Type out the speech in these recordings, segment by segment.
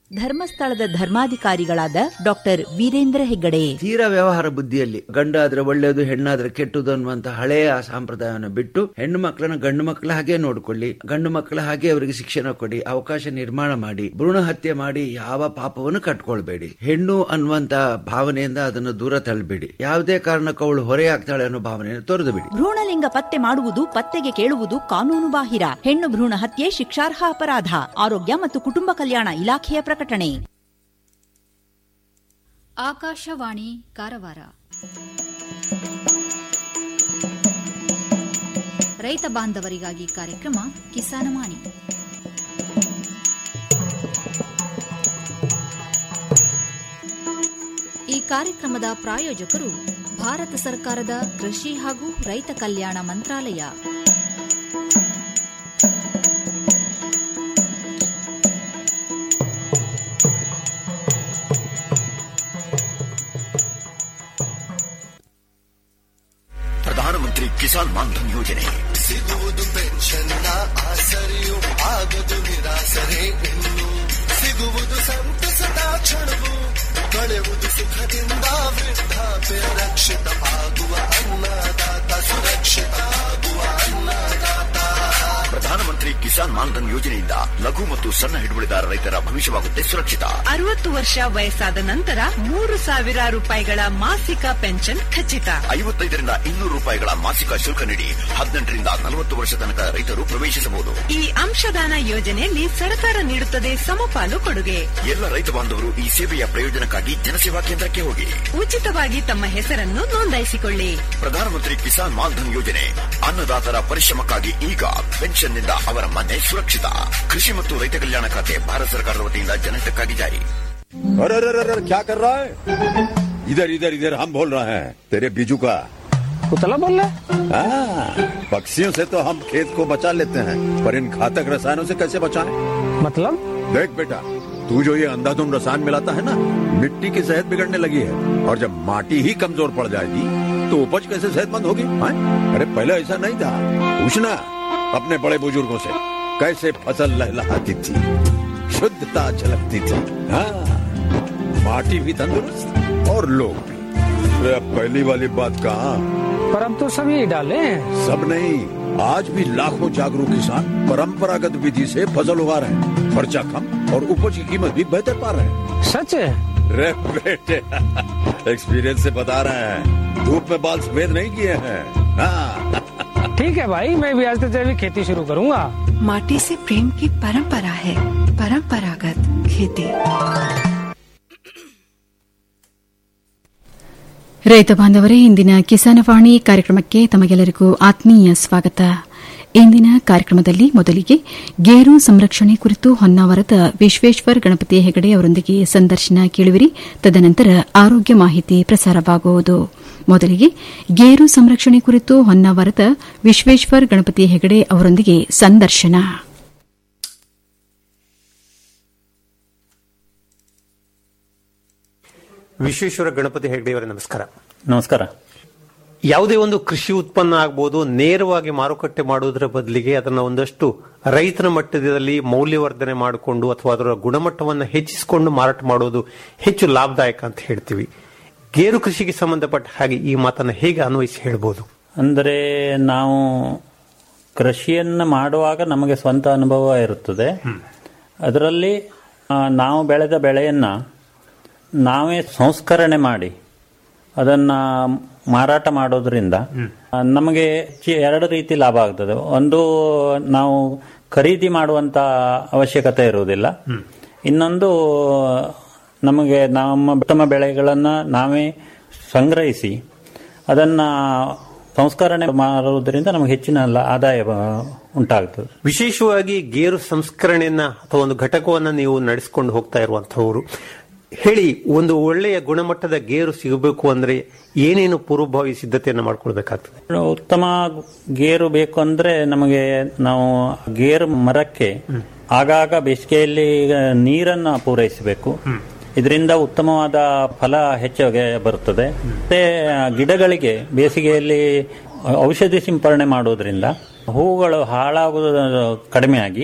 ಧರ್ಮಸ್ಥಳದ ಧರ್ಮಾಧಿಕಾರಿಗಳಾದ ಡಾಕ್ಟರ್ ವೀರೇಂದ್ರ ಹೆಗ್ಗಡೆ ತೀರಾ ವ್ಯವಹಾರ ಬುದ್ಧಿಯಲ್ಲಿ ಗಂಡಾದ್ರೆ ಒಳ್ಳೆಯದು ಹೆಣ್ಣಾದ್ರೆ ಕೆಟ್ಟದು ಅನ್ನುವಂತ ಹಳೆಯ ಸಂಪ್ರದಾಯವನ್ನು ಬಿಟ್ಟು ಹೆಣ್ಣು ಮಕ್ಕಳನ್ನ ಗಂಡು ಮಕ್ಕಳ ಹಾಗೆ ನೋಡ್ಕೊಳ್ಳಿ ಗಂಡು ಮಕ್ಕಳ ಹಾಗೆ ಅವರಿಗೆ ಶಿಕ್ಷಣ ಕೊಡಿ ಅವಕಾಶ ನಿರ್ಮಾಣ ಮಾಡಿ ಭ್ರೂಣ ಹತ್ಯೆ ಮಾಡಿ ಯಾವ ಪಾಪವನ್ನು ಕಟ್ಕೊಳ್ಬೇಡಿ ಹೆಣ್ಣು ಅನ್ನುವಂತ ಭಾವನೆಯಿಂದ ಅದನ್ನು ದೂರ ತಳ್ಳಬೇಡಿ ಯಾವುದೇ ಕಾರಣಕ್ಕೂ ಅವಳು ಹೊರೆಯಾಗ್ತಾಳೆ ಅನ್ನೋ ಭಾವನೆಯನ್ನು ತೊರೆದು ಬಿಡಿ ಭ್ರೂಣಲಿಂಗ ಪತ್ತೆ ಮಾಡುವುದು ಪತ್ತೆಗೆ ಕೇಳುವುದು ಕಾನೂನು ಬಾಹಿರ ಹೆಣ್ಣು ಭ್ರೂಣ ಹತ್ಯೆ ಶಿಕ್ಷಾರ್ಹ ಅಪರಾಧ ಆರೋಗ್ಯ ಮತ್ತು ಕುಟುಂಬ ಕಲ್ಯಾಣ ಇಲಾಖೆಯ ಪ್ರಕಟಣೆ ಆಕಾಶವಾಣಿ ಕಾರವಾರ ರೈತ ಬಾಂಧವರಿಗಾಗಿ ಕಾರ್ಯಕ್ರಮ ಕಿಸಾನವಾಣಿ ಈ ಕಾರ್ಯಕ್ರಮದ ಪ್ರಾಯೋಜಕರು ಭಾರತ ಸರ್ಕಾರದ ಕೃಷಿ ಹಾಗೂ ರೈತ ಕಲ್ಯಾಣ ಮಂತ್ರಾಲಯ ಪ್ರಧಾನಮಂತ್ರಿ ಕಿಸಾನ್ ಮಾನ್ಧನ್ ಯೋಜನೆ ಸಿಗುವುದು ಪೆನ್ಷನ್ನ ಆಸರೆಯು ಆಗದು ನಿರಾಸರೆ ಇನ್ನು ಸಿಗುವುದು ಸಂತಸದ ಕ್ಷಣವು ಕಳೆಯುವುದು ಸುಖದಿಂದ ವೃದ್ಧಾಪ್ಯ ರಕ್ಷಿತ ಆಗುವ ಅನ್ನದಾತ ಸುರಕ್ಷಿತ ಆಗುವ ಅನ್ನದಾತ ಪ್ರಧಾನಮಂತ್ರಿ ಕಿಸಾನ್ ಮಾನ್ಧನ್ ಯೋಜನೆಯಿಂದ ಲಘು ಮತ್ತು ಸಣ್ಣ ಹಿಡುವಳಿದಾರ ರೈತರ ಭವಿಷ್ಯವಾಗುತ್ತೆ ಸುರಕ್ಷಿತ ಅರವತ್ತು ವರ್ಷ ವಯಸ್ಸಾದ ನಂತರ ಮೂರು ಸಾವಿರ ರೂಪಾಯಿಗಳ ಮಾಸಿಕ ಪೆನ್ಷನ್ ಖಚಿತ ಐವತ್ತೈದರಿಂದ ಇನ್ನೂರು ರೂಪಾಯಿಗಳ ಮಾಸಿಕ ಶುಲ್ಕ ನೀಡಿ ಹದಿನೆಂಟರಿಂದ ನಲವತ್ತು ವರ್ಷ ತನಕ ರೈತರು ಪ್ರವೇಶಿಸಬಹುದು ಈ ಅಂಶದಾನ ಯೋಜನೆಯಲ್ಲಿ ಸರ್ಕಾರ ನೀಡುತ್ತದೆ ಸಮಪಾಲು ಕೊಡುಗೆ ಎಲ್ಲ ರೈತ ಬಾಂಧವರು ಈ ಸೇವೆಯ ಪ್ರಯೋಜನಕ್ಕಾಗಿ ಜನಸೇವಾ ಕೇಂದ್ರಕ್ಕೆ ಹೋಗಿ ಉಚಿತವಾಗಿ ತಮ್ಮ ಹೆಸರನ್ನು ನೋಂದಾಯಿಸಿಕೊಳ್ಳಿ ಪ್ರಧಾನಮಂತ್ರಿ ಕಿಸಾನ್ ಮಾನ್ಧನ್ ಯೋಜನೆ ಅನ್ನದಾತರ ಪರಿಶ್ರಮಕ್ಕಾಗಿ ಈಗ ಪೆನ್ಷನ್ನಿಂದ ಅವರ ಮನೆ ಸುರಕ್ಷಿತ ಕೃಷಿ ಮತ್ತು ರೈತ ಕಲ್ಯಾಣ ಖಾತೆ ಭಾರತ ಸರ್ಕಾರದ ವತಿಯಿಂದ ಜನಹಿತಕ್ಕಾಗಿ ಜಾರಿ अरे अरे अरे क्या कर रहा है इधर इधर इधर हम बोल रहे हैं तेरे बीजू का पुतला बोल रहा हाँ, पक्षियों से तो हम खेत को बचा लेते हैं पर इन घातक रसायनों से कैसे बचाएं? मतलब देख बेटा तू जो ये अंधाधुंध रसायन मिलाता है ना मिट्टी की सेहत बिगड़ने लगी है और जब माटी ही कमजोर पड़ जाएगी तो उपज कैसे सेहतमंद होगी हाँ? अरे पहले ऐसा नहीं था पूछना अपने बड़े बुजुर्गों से कैसे फसल लहलहाती थी शुद्धता झलकती थी हाँ माटी भी तंदुरुस्त और लोग भी अरे अब पहली वाली बात कहाँ पर अब तो सब यही डाले हैं सब नहीं आज भी लाखों जागरूक किसान परंपरागत विधि से फसल उगा रहे हैं खर्चा कम और उपज की कीमत भी बेहतर पा रहे हैं सच है रे बेटे एक्सपीरियंस से बता रहे हैं धूप में बाल सफेद नहीं किए हैं हाँ ठीक है भाई मैं भी आज से जैविक खेती शुरू करूंगा माटी से प्रेम की परंपरा है परंपरागत खेती ರೈತ ಬಾಂಧವರೇ ಇಂದಿನ ಕಿಸಾನವಾಣಿ ಕಾರ್ಯಕ್ರಮಕ್ಕೆ ತಮಗೆಲ್ಲರಿಗೂ ಆತ್ಮೀಯ ಸ್ವಾಗತ ಇಂದಿನ ಕಾರ್ಯಕ್ರಮದಲ್ಲಿ ಮೊದಲಿಗೆ ಗೇರು ಸಂರಕ್ಷಣೆ ಕುರಿತು ಹೊನ್ನಾವರದ ವಿಶ್ವೇಶ್ವರ್ ಗಣಪತಿ ಹೆಗಡೆ ಅವರೊಂದಿಗೆ ಸಂದರ್ಶನ ಕೇಳುವಿರಿ ತದನಂತರ ಆರೋಗ್ಯ ಮಾಹಿತಿ ಪ್ರಸಾರವಾಗುವುದು ಮೊದಲಿಗೆ ಗೇರು ಸಂರಕ್ಷಣೆ ಕುರಿತು ಹೊನ್ನಾವರದ ವಿಶ್ವೇಶ್ವರ್ ಗಣಪತಿ ಹೆಗಡೆ ಅವರೊಂದಿಗೆ ಸಂದರ್ಶನ ವಿಶ್ವೇಶ್ವರ ಗಣಪತಿ ಹೆಗ್ಡೆಯವರೇ ನಮಸ್ಕಾರ ನಮಸ್ಕಾರ ಯಾವುದೇ ಒಂದು ಕೃಷಿ ಉತ್ಪನ್ನ ಆಗ್ಬೋದು ನೇರವಾಗಿ ಮಾರುಕಟ್ಟೆ ಮಾಡುವುದರ ಬದಲಿಗೆ ಅದನ್ನ ಒಂದಷ್ಟು ರೈತರ ಮಟ್ಟದಲ್ಲಿ ಮೌಲ್ಯವರ್ಧನೆ ಮಾಡಿಕೊಂಡು ಅಥವಾ ಅದರ ಗುಣಮಟ್ಟವನ್ನು ಹೆಚ್ಚಿಸಿಕೊಂಡು ಮಾರಾಟ ಮಾಡೋದು ಹೆಚ್ಚು ಲಾಭದಾಯಕ ಅಂತ ಹೇಳ್ತೀವಿ ಗೇರು ಕೃಷಿಗೆ ಸಂಬಂಧಪಟ್ಟ ಹಾಗೆ ಈ ಮಾತನ್ನ ಹೇಗೆ ಅನ್ವಯಿಸಿ ಹೇಳ್ಬೋದು ಅಂದರೆ ನಾವು ಕೃಷಿಯನ್ನು ಮಾಡುವಾಗ ನಮಗೆ ಸ್ವಂತ ಅನುಭವ ಇರುತ್ತದೆ ಅದರಲ್ಲಿ ಆ, ನಾವು ಬೆಳೆದ ಬೆಳೆಯನ್ನ ನಾವೇ ಸಂಸ್ಕರಣೆ ಮಾಡಿ ಅದನ್ನ ಮಾರಾಟ ಮಾಡೋದ್ರಿಂದ ಆ, ನಮಗೆ ಚಿ- ಎರಡು ರೀತಿ ಲಾಭ ಆಗ್ತದೆ ಒಂದು ನಾವು ಖರೀದಿ ಮಾಡುವಂತ ಅವಶ್ಯಕತೆ ಇರುವುದಿಲ್ಲ ಇನ್ನೊಂದು ನಮಗೆ ನಮ್ಮ ಉತ್ತಮ ಬೆಳೆಗಳನ್ನ ನಾವೇ ಸಂಗ್ರಹಿಸಿ ಅದನ್ನ ಸಂಸ್ಕರಣೆ ಮಾಡುವುದರಿಂದ ನಮಗೆ ಹೆಚ್ಚಿನ ಲ- ಆದಾಯ ಆ, ಉಂಟಾಗ್ತದೆ ವಿಶೇಷವಾಗಿ ಗೇರು ಸಂಸ್ಕರಣೆಯನ್ನ ಅಥವಾ ಒಂದು ಘಟಕವನ್ನ ನೀವು ನಡೆಸಿಕೊಂಡು ಹೋಗ್ತಾ ಇರುವಂತಹವರು ಹೇಳಿ ಒಂದು ಒಳ್ಳೆಯ ಗುಣಮಟ್ಟದ ಗೇರು ಸಿಗಬೇಕು ಅಂದ್ರೆ ಏನೇನು ಪೂರ್ವಭಾವಿ ಸಿದ್ಧತೆಯನ್ನ ಮಾಡ್ಕೊಳ್ಬೇಕಾಗ್ತದೆ ಉತ್ತಮ ಗೇರು ಬೇಕು ಅಂದ್ರೆ ನಮಗೆ ನಾವು ಗೇರು ಮರಕ್ಕೆ ಆಗಾಗ ಬೇಸಿಗೆಯಲ್ಲಿ ನೀರನ್ನ ಪೂರೈಸಬೇಕು ಇದರಿಂದ ಉತ್ತಮವಾದ ಫಲ ಹೆಚ್ಚಾಗಿ ಬರುತ್ತದೆ ಮತ್ತೆ ಗಿಡಗಳಿಗೆ ಬೇಸಿಗೆಯಲ್ಲಿ ಔಷಧಿ ಸಿಂಪರಣೆ ಮಾಡುವುದರಿಂದ ಹೂಗಳು ಹಾಳಾಗುವುದು ಕಡಿಮೆಯಾಗಿ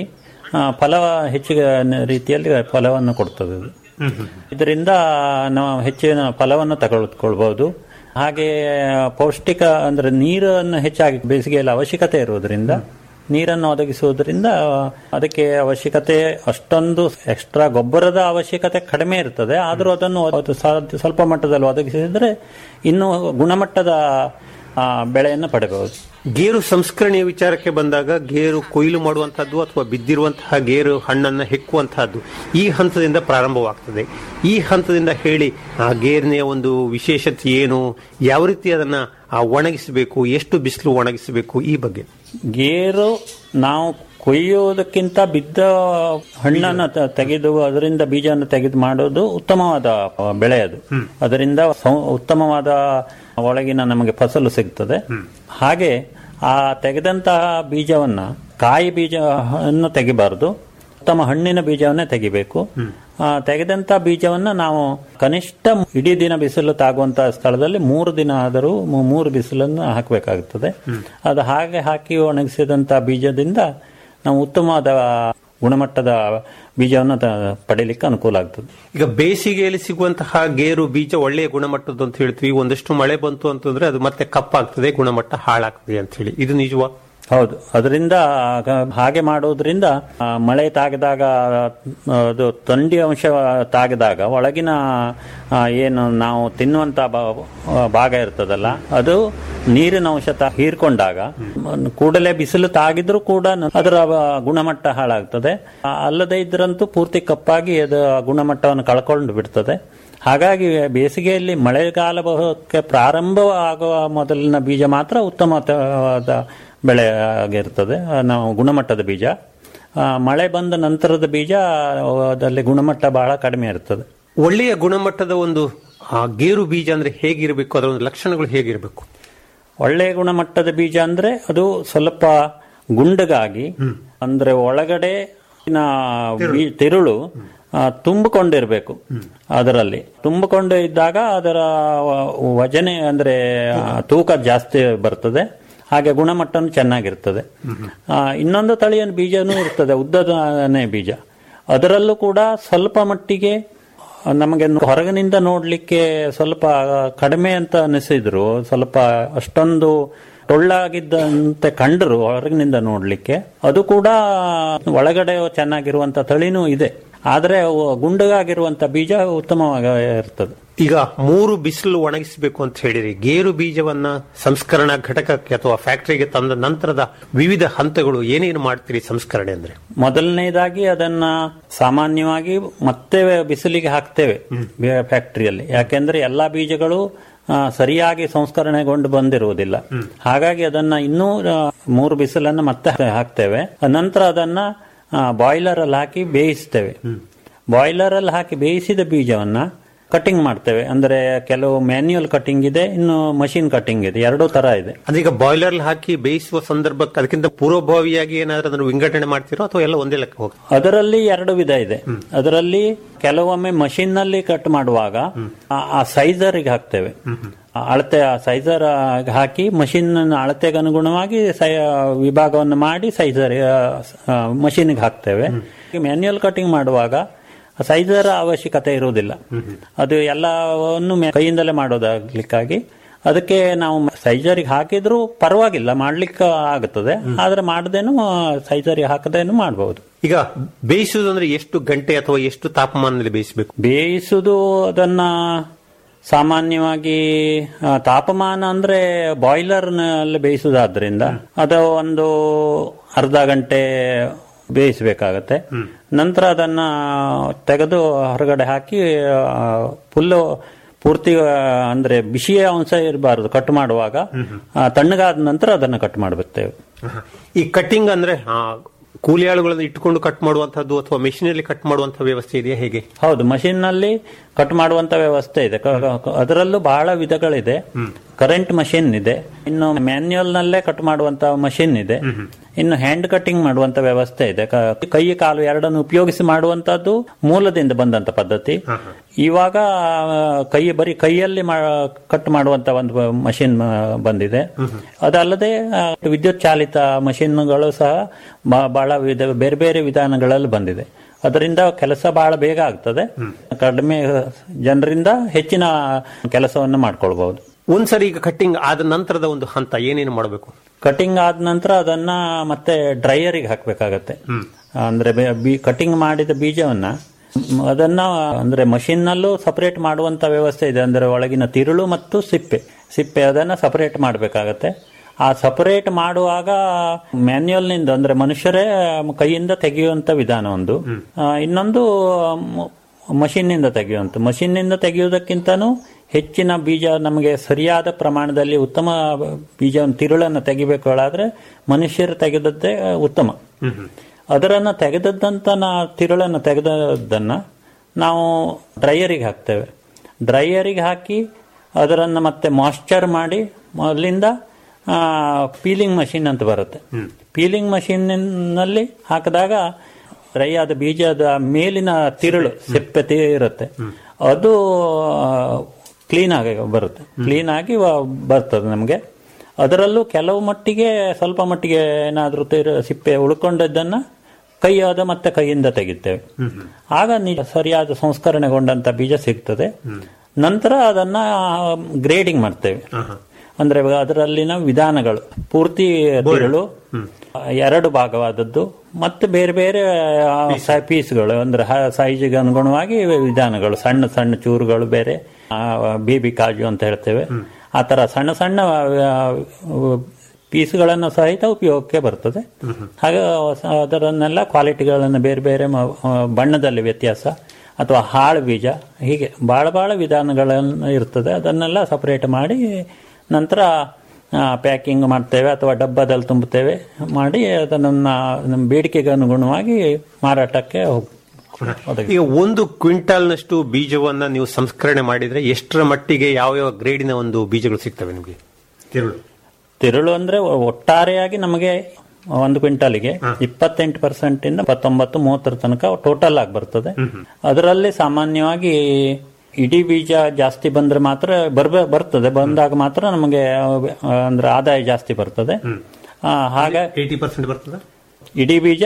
ಆ, ಫಲ ಹೆಚ್ಚಿಗೆ ರೀತಿಯಲ್ಲಿ ಫಲವನ್ನು ಕೊಡ್ತದೆ ಇದು ಇದರಿಂದ ನಾವು ಹೆಚ್ಚಿನ ಫಲವನ್ನು ತಗೊಳ್ಕೊಳ್ಬಹುದು ಹಾಗೆ ಪೌಷ್ಟಿಕ ಅಂದ್ರೆ ನೀರನ್ನು ಹೆಚ್ಚಾಗಿ ಬೇಸಿಗೆಯಲ್ಲಿ ಅವಶ್ಯಕತೆ ಇರುವುದರಿಂದ ನೀರನ್ನು ಒದಗಿಸುವುದರಿಂದ ಅದಕ್ಕೆ ಅವಶ್ಯಕತೆ ಅಷ್ಟೊಂದು ಎಕ್ಸ್ಟ್ರಾ ಗೊಬ್ಬರದ ಅವಶ್ಯಕತೆ ಕಡಿಮೆ ಇರ್ತದೆ ಆದರೂ ಅದನ್ನು ಅದು ಸಾಧ್ಯ- ಸ್ವಲ್ಪ ಮಟ್ಟದಲ್ಲಿ ಒದಗಿಸಿದ್ರೆ ಇನ್ನೂ ಗುಣಮಟ್ಟದ ಆ, ಬೆಳೆಯನ್ನು ಪಡೆಯಬಹುದು ಗೇರು ಸಂಸ್ಕರಣೆಯ ವಿಚಾರಕ್ಕೆ ಬಂದಾಗ ಗೇರು ಕೊಯ್ಲು ಮಾಡುವಂತಹದ್ದು ಅಥವಾ ಬಿದ್ದಿರುವಂತಹ ಗೇರು ಹಣ್ಣನ್ನು ಹೆಕ್ಕುವಂತಹದ್ದು ಈ ಹಂತದಿಂದ ಪ್ರಾರಂಭವಾಗ್ತದೆ ಈ ಹಂತದಿಂದ ಹೇಳಿ ಆ ಗೇರಿನ ಒಂದು ವಿಶೇಷತೆ ಏನು ಯಾವ ರೀತಿ ಅದನ್ನ ಆ, ಒಣಗಿಸಬೇಕು ಎಷ್ಟು ಬಿಸಿಲು ಒಣಗಿಸಬೇಕು ಈ ಬಗ್ಗೆ ಗೇರು ನಾವು ಕೊಯ್ಯುವುದಕ್ಕಿಂತ ಬಿದ್ದ ಹಣ್ಣನ್ನು ತ- ತೆಗೆದು ಅದರಿಂದ ಬೀಜವನ್ನು ತೆಗೆದು ಮಾಡೋದು ಉತ್ತಮವಾದ ಆ, ಬೆಳೆ ಅದು ಅದರಿಂದ ಸೌ- ಉತ್ತಮವಾದ ಒಳಗಿನ ನಮಗೆ ಫಸಲು ಸಿಗ್ತದೆ ಹಾಗೆ ಆ ತೆಗೆದಂತಹ ಬೀಜವನ್ನ ಕಾಯಿ ಬೀಜವನ್ನು ತೆಗಿಬಾರದು ಉತ್ತಮ ಹಣ್ಣಿನ ಬೀಜವನ್ನೇ ತೆಗಿಬೇಕು ಆ, ತೆಗೆದಂತ ಬೀಜವನ್ನ ನಾವು ಕನಿಷ್ಠ ಇಡೀ ದಿನ ಬಿಸಿಲು ತಾಗುವಂತಹ ಸ್ಥಳದಲ್ಲಿ ಮೂರು ದಿನ ಆದರೂ ಮೂ- ಮೂರು ಬಿಸಿಲನ್ನು ಹಾಕಬೇಕಾಗುತ್ತದೆ ಅದು ಹಾಗೆ ಹಾಕಿ ಒಣಗಿಸಿದಂತ ಬೀಜದಿಂದ ನಾವು ಉತ್ತಮವಾದ ಗುಣಮಟ್ಟದ ಬೀಜವನ್ನು ತ- ಪಡೀಲಿಕ್ಕೆ ಅನುಕೂಲ ಆಗ್ತದೆ ಈಗ ಬೇಸಿಗೆಯಲ್ಲಿ ಸಿಗುವಂತಹ ಗೇರು ಬೀಜ ಒಳ್ಳೆಯ ಗುಣಮಟ್ಟದ್ದು ಅಂತ ಹೇಳ್ತೀವಿ ಒಂದಷ್ಟು ಮಳೆ ಬಂತು ಅಂತಂದ್ರೆ ಅದು ಮತ್ತೆ ಕಪ್ಪಾಗ್ತದೆ ಗುಣಮಟ್ಟ ಹಾಳಾಗ್ತದೆ ಅಂತ ಹೇಳಿ ಇದು ನಿಜವಾ ಹೌದು ಅದರಿಂದ ಆಗ- ಹಾಗೆ ಮಾಡೋದ್ರಿಂದ ಆ, ಮಳೆ ತಾಗಿದಾಗ ಆ, ಅದು ಥಂಡಿ ಅಂಶ ತಾಗಿದಾಗ ಒಳಗಿನ ಆ, ಏನು ನಾವು ತಿನ್ನುವಂತ ಬ- ಆ, ಭಾಗ ಇರ್ತದಲ್ಲ ಅದು ನೀರಿನ ಅಂಶ ತಾ- ಹೀರ್ಕೊಂಡಾಗ ಕೂಡಲೇ ಬಿಸಿಲು ತಾಗಿದ್ರೂ ಕೂಡ ನ- ಅದರ ಆ, ಗುಣಮಟ್ಟ ಹಾಳಾಗ್ತದೆ ಆ, ಅಲ್ಲದೆ ಇದ್ರಂತೂ ಪೂರ್ತಿ ಕಪ್ಪಾಗಿ ಅದು ಆ ಗುಣಮಟ್ಟವನ್ನು ಕಳ್ಕೊಂಡು ಬಿಡ್ತದೆ ಹಾಗಾಗಿ ಬೇಸಿಗೆಯಲ್ಲಿ ಮಳೆಗಾಲಕ್ಕೆ ಪ್ರಾರಂಭ ಆಗುವ ಮೊದಲಿನ ಬೀಜ ಮಾತ್ರ ಉತ್ತಮವಾದ ಬೆಳೆ ಆಗಿರ್ತದೆ ಆ, ನಾವು ಗುಣಮಟ್ಟದ ಬೀಜ ಆ, ಮಳೆ ಬಂದ ನಂತರದ ಬೀಜ ಅದರಲ್ಲಿ ಗುಣಮಟ್ಟ ಬಹಳ ಕಡಿಮೆ ಇರ್ತದೆ ಒಳ್ಳೆಯ ಗುಣಮಟ್ಟದ ಒಂದು ಆ ಗೇರು ಬೀಜ ಅಂದ್ರೆ ಹೇಗಿರಬೇಕು ಅದರ ಒಂದು ಲಕ್ಷಣಗಳು ಹೇಗಿರಬೇಕು ಒಳ್ಳೆಯ ಗುಣಮಟ್ಟದ ಬೀಜ ಅಂದ್ರೆ ಅದು ಸ್ವಲ್ಪ ಗುಂಡಗಾಗಿ ಅಂದ್ರೆ ಒಳಗಡೆ ನ ಬೀ- ತಿರುಳು ಆ, ತುಂಬಿಕೊಂಡಿರ್ಬೇಕು ಅದರಲ್ಲಿ ತುಂಬಿಕೊಂಡು ಇದ್ದಾಗ ಅದರ ವ- ವಜನೆ ಅಂದ್ರೆ ಆ, ತೂಕ ಜಾಸ್ತಿ ಬರ್ತದೆ ಹಾಗೆ ಗುಣಮಟ್ಟನೂ ಚೆನ್ನಾಗಿರ್ತದೆ ಆ, ಇನ್ನೊಂದು ತಳಿಯ ಬೀಜನೂ ಇರ್ತದೆ ಉದ್ದದನೇ ಬೀಜ ಅದರಲ್ಲೂ ಕೂಡ ಸ್ವಲ್ಪ ಮಟ್ಟಿಗೆ ನಮಗೆ ಹೊರಗಿನಿಂದ ನೋಡ್ಲಿಕ್ಕೆ ಸ್ವಲ್ಪ ಕಡಿಮೆ ಅಂತ ಅನಿಸಿದ್ರು ಸ್ವಲ್ಪ ಅಷ್ಟೊಂದು ಟೊಳ್ಳಾಗಿದ್ದಂತೆ ಕಂಡರು ಹೊರಗಿನಿಂದ ನೋಡ್ಲಿಕ್ಕೆ ಅದು ಕೂಡ ಒಳಗಡೆ ಚೆನ್ನಾಗಿರುವಂತ ತಳಿನೂ ಇದೆ ಆದ್ರೆ ಅವು ಗುಂಡಗಾಗಿರುವಂತ ಬೀಜ ಉತ್ತಮವಾಗಿ ಇರ್ತದೆ ಈಗ ಮೂರು ಬಿಸಿಲು ಒಣಗಿಸಬೇಕು ಅಂತ ಹೇಳಿರಿ ಗೇರು ಬೀಜವನ್ನ ಸಂಸ್ಕರಣಾ ಘಟಕಕ್ಕೆ ಅಥವಾ ಫ್ಯಾಕ್ಟರಿಗೆ ತಂದ ನಂತರದ ವಿವಿಧ ಹಂತಗಳು ಏನೇನು ಮಾಡ್ತೀರಿ ಸಂಸ್ಕರಣೆ ಅಂದ್ರೆ ಮೊದಲನೇದಾಗಿ ಅದನ್ನ ಸಾಮಾನ್ಯವಾಗಿ ಮತ್ತೆ ಬಿಸಿಲಿಗೆ ಹಾಕ್ತೇವೆ ಬೇ- ಫ್ಯಾಕ್ಟರಿಯಲ್ಲಿ ಯಾಕೆಂದ್ರೆ ಎಲ್ಲಾ ಬೀಜಗಳು ಆ, ಸರಿಯಾಗಿ ಸಂಸ್ಕರಣೆಗೊಂಡು ಬಂದಿರುವುದಿಲ್ಲ ಹಾಗಾಗಿ ಅದನ್ನ ಇನ್ನೂ ಆ, ಮೂರು ಬಿಸಿಲನ್ನು ಮತ್ತೆ ಹಾಕ್ತೇವೆ ನಂತರ ಅದನ್ನ ಬಾಯ್ಲರ್ ಅಲ್ಲಿ ಹಾಕಿ ಬೇಯಿಸ್ತೇವೆ ಬಾಯ್ಲರ್ ಅಲ್ಲಿ ಹಾಕಿ ಬೇಯಿಸಿದ ಬೀಜವನ್ನ ಕಟಿಂಗ್ ಮಾಡ್ತೇವೆ ಅಂದ್ರೆ ಕೆಲವು ಮ್ಯಾನ್ಯುಯಲ್ ಕಟಿಂಗ್ ಇದೆ ಇನ್ನು ಮಷಿನ್ ಕಟಿಂಗ್ ಇದೆ ಎರಡೂ ತರ ಇದೆ ಅಂದ್ರೆ ಈಗ ಬಾಯ್ಲರ್ ಹಾಕಿ ಬೇಯಿಸುವ ಸಂದರ್ಭಕ್ಕೆ ಅದಕ್ಕಿಂತ ಪೂರ್ವಭಾವಿಯಾಗಿ ಏನಾದ್ರೂ ಅದನ್ನು ವಿಂಗಡಣೆ ಮಾಡ್ತಿರೋ ಅಥವಾ ಎಲ್ಲ ಒಂದೇ ಲೆಕ್ಕ ಹೋಗ್ತದೆ ಅದರಲ್ಲಿ ಎರಡು ವಿಧ ಇದೆ ಅದರಲ್ಲಿ ಕೆಲವೊಮ್ಮೆ ಮಷಿನ್ ನಲ್ಲಿ ಕಟ್ ಮಾಡುವಾಗ ಆ- ಆ ಸೈಜರಿಗೆ ಹಾಕ್ತೇವೆ ಆ ಅಳತೆ ಆ ಸೈಜರ್ ಹಾಕಿ ಮಷಿನ್ ಅಳತೆಗೆ ಅನುಗುಣವಾಗಿ ಸೈ ವಿಭಾಗವನ್ನು ಮಾಡಿ ಸೈಜರ್ ಮಷಿನ್ಗೆ ಹಾಕ್ತೇವೆ ಮ್ಯಾನ್ಯುಯಲ್ ಕಟಿಂಗ್ ಮಾಡುವಾಗ ಸೈಜರ್ ಅವಶ್ಯಕತೆ ಇರುವುದಿಲ್ಲ ಅದು ಎಲ್ಲವನ್ನು ಮೆ- ಕೈಯಿಂದಲೇ ಮಾಡೋದಾಗ್ಲಿಕ್ಕಾಗಿ ಅದಕ್ಕೆ ನಾವು ಸೈಜರಿಗೆ ಹಾಕಿದ್ರೂ ಪರವಾಗಿಲ್ಲ ಮಾಡ್ಲಿಕ್ಕೆ ಆಗುತ್ತದೆ ಆದ್ರೆ ಮಾಡದೇನು ಸೈಜರಿಗೆ ಹಾಕದೇನು ಮಾಡಬಹುದು ಈಗ ಬೇಯಿಸುವುದು ಅಂದ್ರೆ ಎಷ್ಟು ಗಂಟೆ ಅಥವಾ ಎಷ್ಟು ತಾಪಮಾನದಲ್ಲಿ ಬೇಯಿಸಬೇಕು ಬೇಯಿಸುವುದು ಅದನ್ನ ಸಾಮಾನ್ಯವಾಗಿ ಆ, ತಾಪಮಾನ ಅಂದ್ರೆ ಬಾಯ್ಲರ್ ನಲ್ಲಿ ಬೇಯಿಸುವುದಾದ್ರಿಂದ ಅದು ಒಂದು ಅರ್ಧ ಗಂಟೆ ಬೇಯಿಸಬೇಕಾಗತ್ತೆ ನಂತರ ಅದನ್ನ ತೆಗೆದು ಹೊರಗಡೆ ಹಾಕಿ ಫುಲ್ಲು ಪೂರ್ತಿ ಆ, ಅಂದ್ರೆ ಬಿಸಿಯ ಅಂಶ ಇರಬಾರದು ಕಟ್ ಮಾಡುವಾಗ ಆ, ತಣ್ಣಗಾದ ನಂತರ ಅದನ್ನ ಕಟ್ ಮಾಡಬೇಕು ಈ ಕಟ್ಟಿಂಗ್ ಅಂದ್ರೆ ಆ, ಕೂಲಿ ಆಳುಗಳನ್ನು ಇಟ್ಟುಕೊಂಡು ಕಟ್ ಮಾಡುವಂತಹದ್ದು ಅಥವಾ ಮೆಷಿನಲ್ಲಿ ಕಟ್ ಮಾಡುವಂತಹ ವ್ಯವಸ್ಥೆ ಇದೆಯಾ ಹೇಗೆ ಹೌದು ಮಷಿನ್ ನಲ್ಲಿ ಕಟ್ ಮಾಡುವಂತ ವ್ಯವಸ್ಥೆ ಇದೆ ಕ- ಕ- ಅದರಲ್ಲೂ ಬಹಳ ವಿಧಗಳಿದೆ ಕರೆಂಟ್ ಮಷಿನ್ ಇದೆ ಇನ್ನು ಮ್ಯಾನ್ಯುಯಲ್ ನಲ್ಲೇ ಕಟ್ ಮಾಡುವಂತ ಮಷಿನ್ ಇದೆ ಇನ್ನು ಹ್ಯಾಂಡ್ ಕಟಿಂಗ್ ಮಾಡುವಂತ ವ್ಯವಸ್ಥೆ ಇದೆ ಕ- ಕೈ ಕಾಲು ಎರಡನ್ನು ಉಪಯೋಗಿಸಿ ಮಾಡುವಂತದ್ದು ಮೂಲದಿಂದ ಬಂದಂತ ಪದ್ಧತಿ ಇವಾಗ ಆ, ಕೈ ಬರೀ ಕೈಯಲ್ಲಿ ಕಟ್ ಮಾಡುವಂತ ಒಂದು ಮಷಿನ್ ಬಂದಿದೆ ಅದಲ್ಲದೆ ಆ, ವಿದ್ಯುತ್ ಚಾಲಿತ ಮಷಿನ್ಗಳು ಸಹ ಬ- ಬಹಳ ವಿಧ ಬೇರೆ ಬೇರೆ ವಿಧಾನಗಳಲ್ಲಿ ಬಂದಿದೆ ಅದರಿಂದ ಕೆಲಸ ಬಹಳ ಬೇಗ ಆಗ್ತದೆ ಕಡಿಮೆ ಜನರಿಂದ ಹೆಚ್ಚಿನ ಕೆಲಸವನ್ನು ಮಾಡ್ಕೊಳ್ಬಹುದು ಒಂದ್ಸರಿ ಈಗ ಕಟ್ಟಿಂಗ್ ಆದ ನಂತರದ ಒಂದು ಹಂತ ಏನೇನು ಮಾಡಬೇಕು ಕಟಿಂಗ್ ಆದ ನಂತರ ಅದನ್ನ ಮತ್ತೆ ಡ್ರೈಯರಿಗೆ ಹಾಕ್ಬೇಕಾಗತ್ತೆ ಅಂದ್ರೆ ಕಟಿಂಗ್ ಮಾಡಿದ ಬೀಜವನ್ನ ಮ್, ಅದನ್ನ ಅಂದ್ರೆ ಮಷಿನ್ ನಲ್ಲೂ ಸಪರೇಟ್ ಮಾಡುವಂತ ವ್ಯವಸ್ಥೆ ಇದೆ ಅಂದ್ರೆ ಒಳಗಿನ ತಿರುಳು ಮತ್ತು ಸಿಪ್ಪೆ ಸಿಪ್ಪೆ ಅದನ್ನ ಸಪರೇಟ್ ಮಾಡಬೇಕಾಗತ್ತೆ ಆ ಸಪರೇಟ್ ಮಾಡುವಾಗ ಮ್ಯಾನ್ಯುಯಲ್ ನಿಂದ ಅಂದ್ರೆ ಮನುಷ್ಯರೇ ಕೈಯಿಂದ ತೆಗೆಯುವಂತ ವಿಧಾನ ಒಂದು ಆ, ಇನ್ನೊಂದು ಮಷಿನ್ ನಿಂದ ತೆಗೆಯುವಂತ ಮಷಿನ್ ನಿಂದ ತೆಗೆಯುವುದಕ್ಕಿಂತನೂ ಹೆಚ್ಚಿನ ಬೀಜ ನಮಗೆ ಸರಿಯಾದ ಪ್ರಮಾಣದಲ್ಲಿ ಉತ್ತಮ ಬೀಜವನ್ನು ತಿರುಳನ್ನು ತೆಗಿಬೇಕಾದ್ರೆ ಮನುಷ್ಯರು ತೆಗೆದದ್ದೇ ಉತ್ತಮ ಅದರನ್ನು ತೆಗೆದದ್ದಂತ ನಾ ತಿರುಳನ್ನು ತೆಗೆದದ್ದನ್ನ ನಾವು ಡ್ರೈಯರಿಗೆ ಹಾಕ್ತೇವೆ ಡ್ರೈಯರಿಗೆ ಹಾಕಿ ಅದರನ್ನು ಮತ್ತೆ ಮಾಯ್ಶ್ಚರ್ ಮಾಡಿ ಅಲ್ಲಿಂದ ಪೀಲಿಂಗ್ ಮಷಿನ್ ಅಂತ ಬರುತ್ತೆ ಪೀಲಿಂಗ್ ಮಷಿನ್ನಲ್ಲಿ ಹಾಕಿದಾಗ ಡ್ರೈ ಆದ ಬೀಜದ ಮೇಲಿನ ತಿರುಳು ಸಿಪ್ಪೆ ತಿ- ಇರುತ್ತೆ ಅದು ಕ್ಲೀನ್ ಆಗಿ ಬರುತ್ತೆ ಕ್ಲೀನ್ ಆಗಿ ವ- ಬರ್ತದೆ ನಮಗೆ ಅದರಲ್ಲೂ ಕೆಲವು ಮಟ್ಟಿಗೆ ಸ್ವಲ್ಪ ಮಟ್ಟಿಗೆ ಏನಾದರೂ ಸಿಪ್ಪೆ ಉಳ್ಕೊಂಡದ್ದನ್ನ ಕೈಯಾದ ಮತ್ತೆ ಕೈಯಿಂದ ತೆಗಿತೇವೆ ಆಗ ನಿಜ ಸರಿಯಾದ ಸಂಸ್ಕರಣೆಗೊಂಡಂತ ಬೀಜ ಸಿಗ್ತದೆ ನಂತರ ಅದನ್ನ ಗ್ರೇಡಿಂಗ್ ಮಾಡ್ತೇವೆ ಅಂದ್ರೆ ಅದರಲ್ಲಿನ ವಿಧಾನಗಳು ಪೂರ್ತಿ ತಿರುಳು ಎರಡು ಭಾಗವಾದದ್ದು ಮತ್ತೆ ಬೇರೆ ಬೇರೆ ಪೀಸ್ಗಳು ಅಂದ್ರೆ ಸೈಜಿಗೆ ಅನುಗುಣವಾಗಿ ವಿಧಾನಗಳು ಸಣ್ಣ ಸಣ್ಣ ಚೂರುಗಳು ಬೇರೆ ಬೇಬಿ ಕಾಜು ಅಂತ ಹೇಳ್ತೇವೆ ಆ ತರ ಸಣ್ಣ ಸಣ್ಣ ಪೀಸ್ಗಳನ್ನು ಸಹಿತ ಉಪಯೋಗಕ್ಕೆ ಬರ್ತದೆ ಹಾಗೆ ಅದರನ್ನೆಲ್ಲ ಕ್ವಾಲಿಟಿಗಳನ್ನು ಬೇರೆ ಬೇರೆ ಮ- ಬಣ್ಣದಲ್ಲಿ ವ್ಯತ್ಯಾಸ ಅಥವಾ ಹಾಳು ಬೀಜ ಹೀಗೆ ಭಾಳ ಭಾಳ ವಿಧಾನಗಳನ್ನು ಇರ್ತದೆ ಅದನ್ನೆಲ್ಲ ಸಪರೇಟ್ ಮಾಡಿ ನಂತರ ಪ್ಯಾಕಿಂಗ್ ಮಾಡ್ತೇವೆ ಅಥವಾ ಡಬ್ಬದಲ್ಲಿ ತುಂಬುತ್ತೇವೆ ಮಾಡಿ ಅದನ್ನು ನಮ್ಮ ಬೇಡಿಕೆಗೆ ಅನುಗುಣವಾಗಿ ಮಾರಾಟಕ್ಕೆ ಹೋಗ್ ಒದಗಿಸ್ತೇವೆ. ಈಗ ಒಂದು ಕ್ವಿಂಟಾಲ್ನಷ್ಟು ಬೀಜವನ್ನ ನೀವು ಸಂಸ್ಕರಣೆ ಮಾಡಿದ್ರೆ ಎಷ್ಟರ ಮಟ್ಟಿಗೆ ಯಾವ ಯಾವ ಗ್ರೇಡಿನ ಒಂದು ಬೀಜಗಳು ಸಿಗ್ತವೆ ನಿಮಗೆ ತಿರುಳು ತಿರುಳು ಅಂದ್ರೆ ಒಟ್ಟಾರೆಯಾಗಿ ನಮಗೆ ಒಂದು ಕ್ವಿಂಟಾಲಿಗೆ ಇಪ್ಪತ್ತೆಂಟು ಪರ್ಸೆಂಟ್ ಇಂದ ಇಪ್ಪತ್ತೊಂಬತ್ತು ಮೂವತ್ತರ ತನಕ ಟೋಟಲ್ ಆಗಿ ಬರ್ತದೆ ಅದರಲ್ಲಿ ಸಾಮಾನ್ಯವಾಗಿ ಇಡೀ ಬೀಜ ಜಾಸ್ತಿ ಬಂದ್ರೆ ಮಾತ್ರ ಬರ್ಬೇ ಬರ್ತದೆ ಬಂದಾಗ ಮಾತ್ರ ನಮಗೆ ಆ, ಅಂದ್ರೆ ಆದಾಯ ಜಾಸ್ತಿ ಬರ್ತದೆ ಆ, ಹಾಗ ಏಯ್ಟಿ ಪರ್ಸೆಂಟ್ ಬರ್ತದೆ ಇಡೀ ಬೀಜ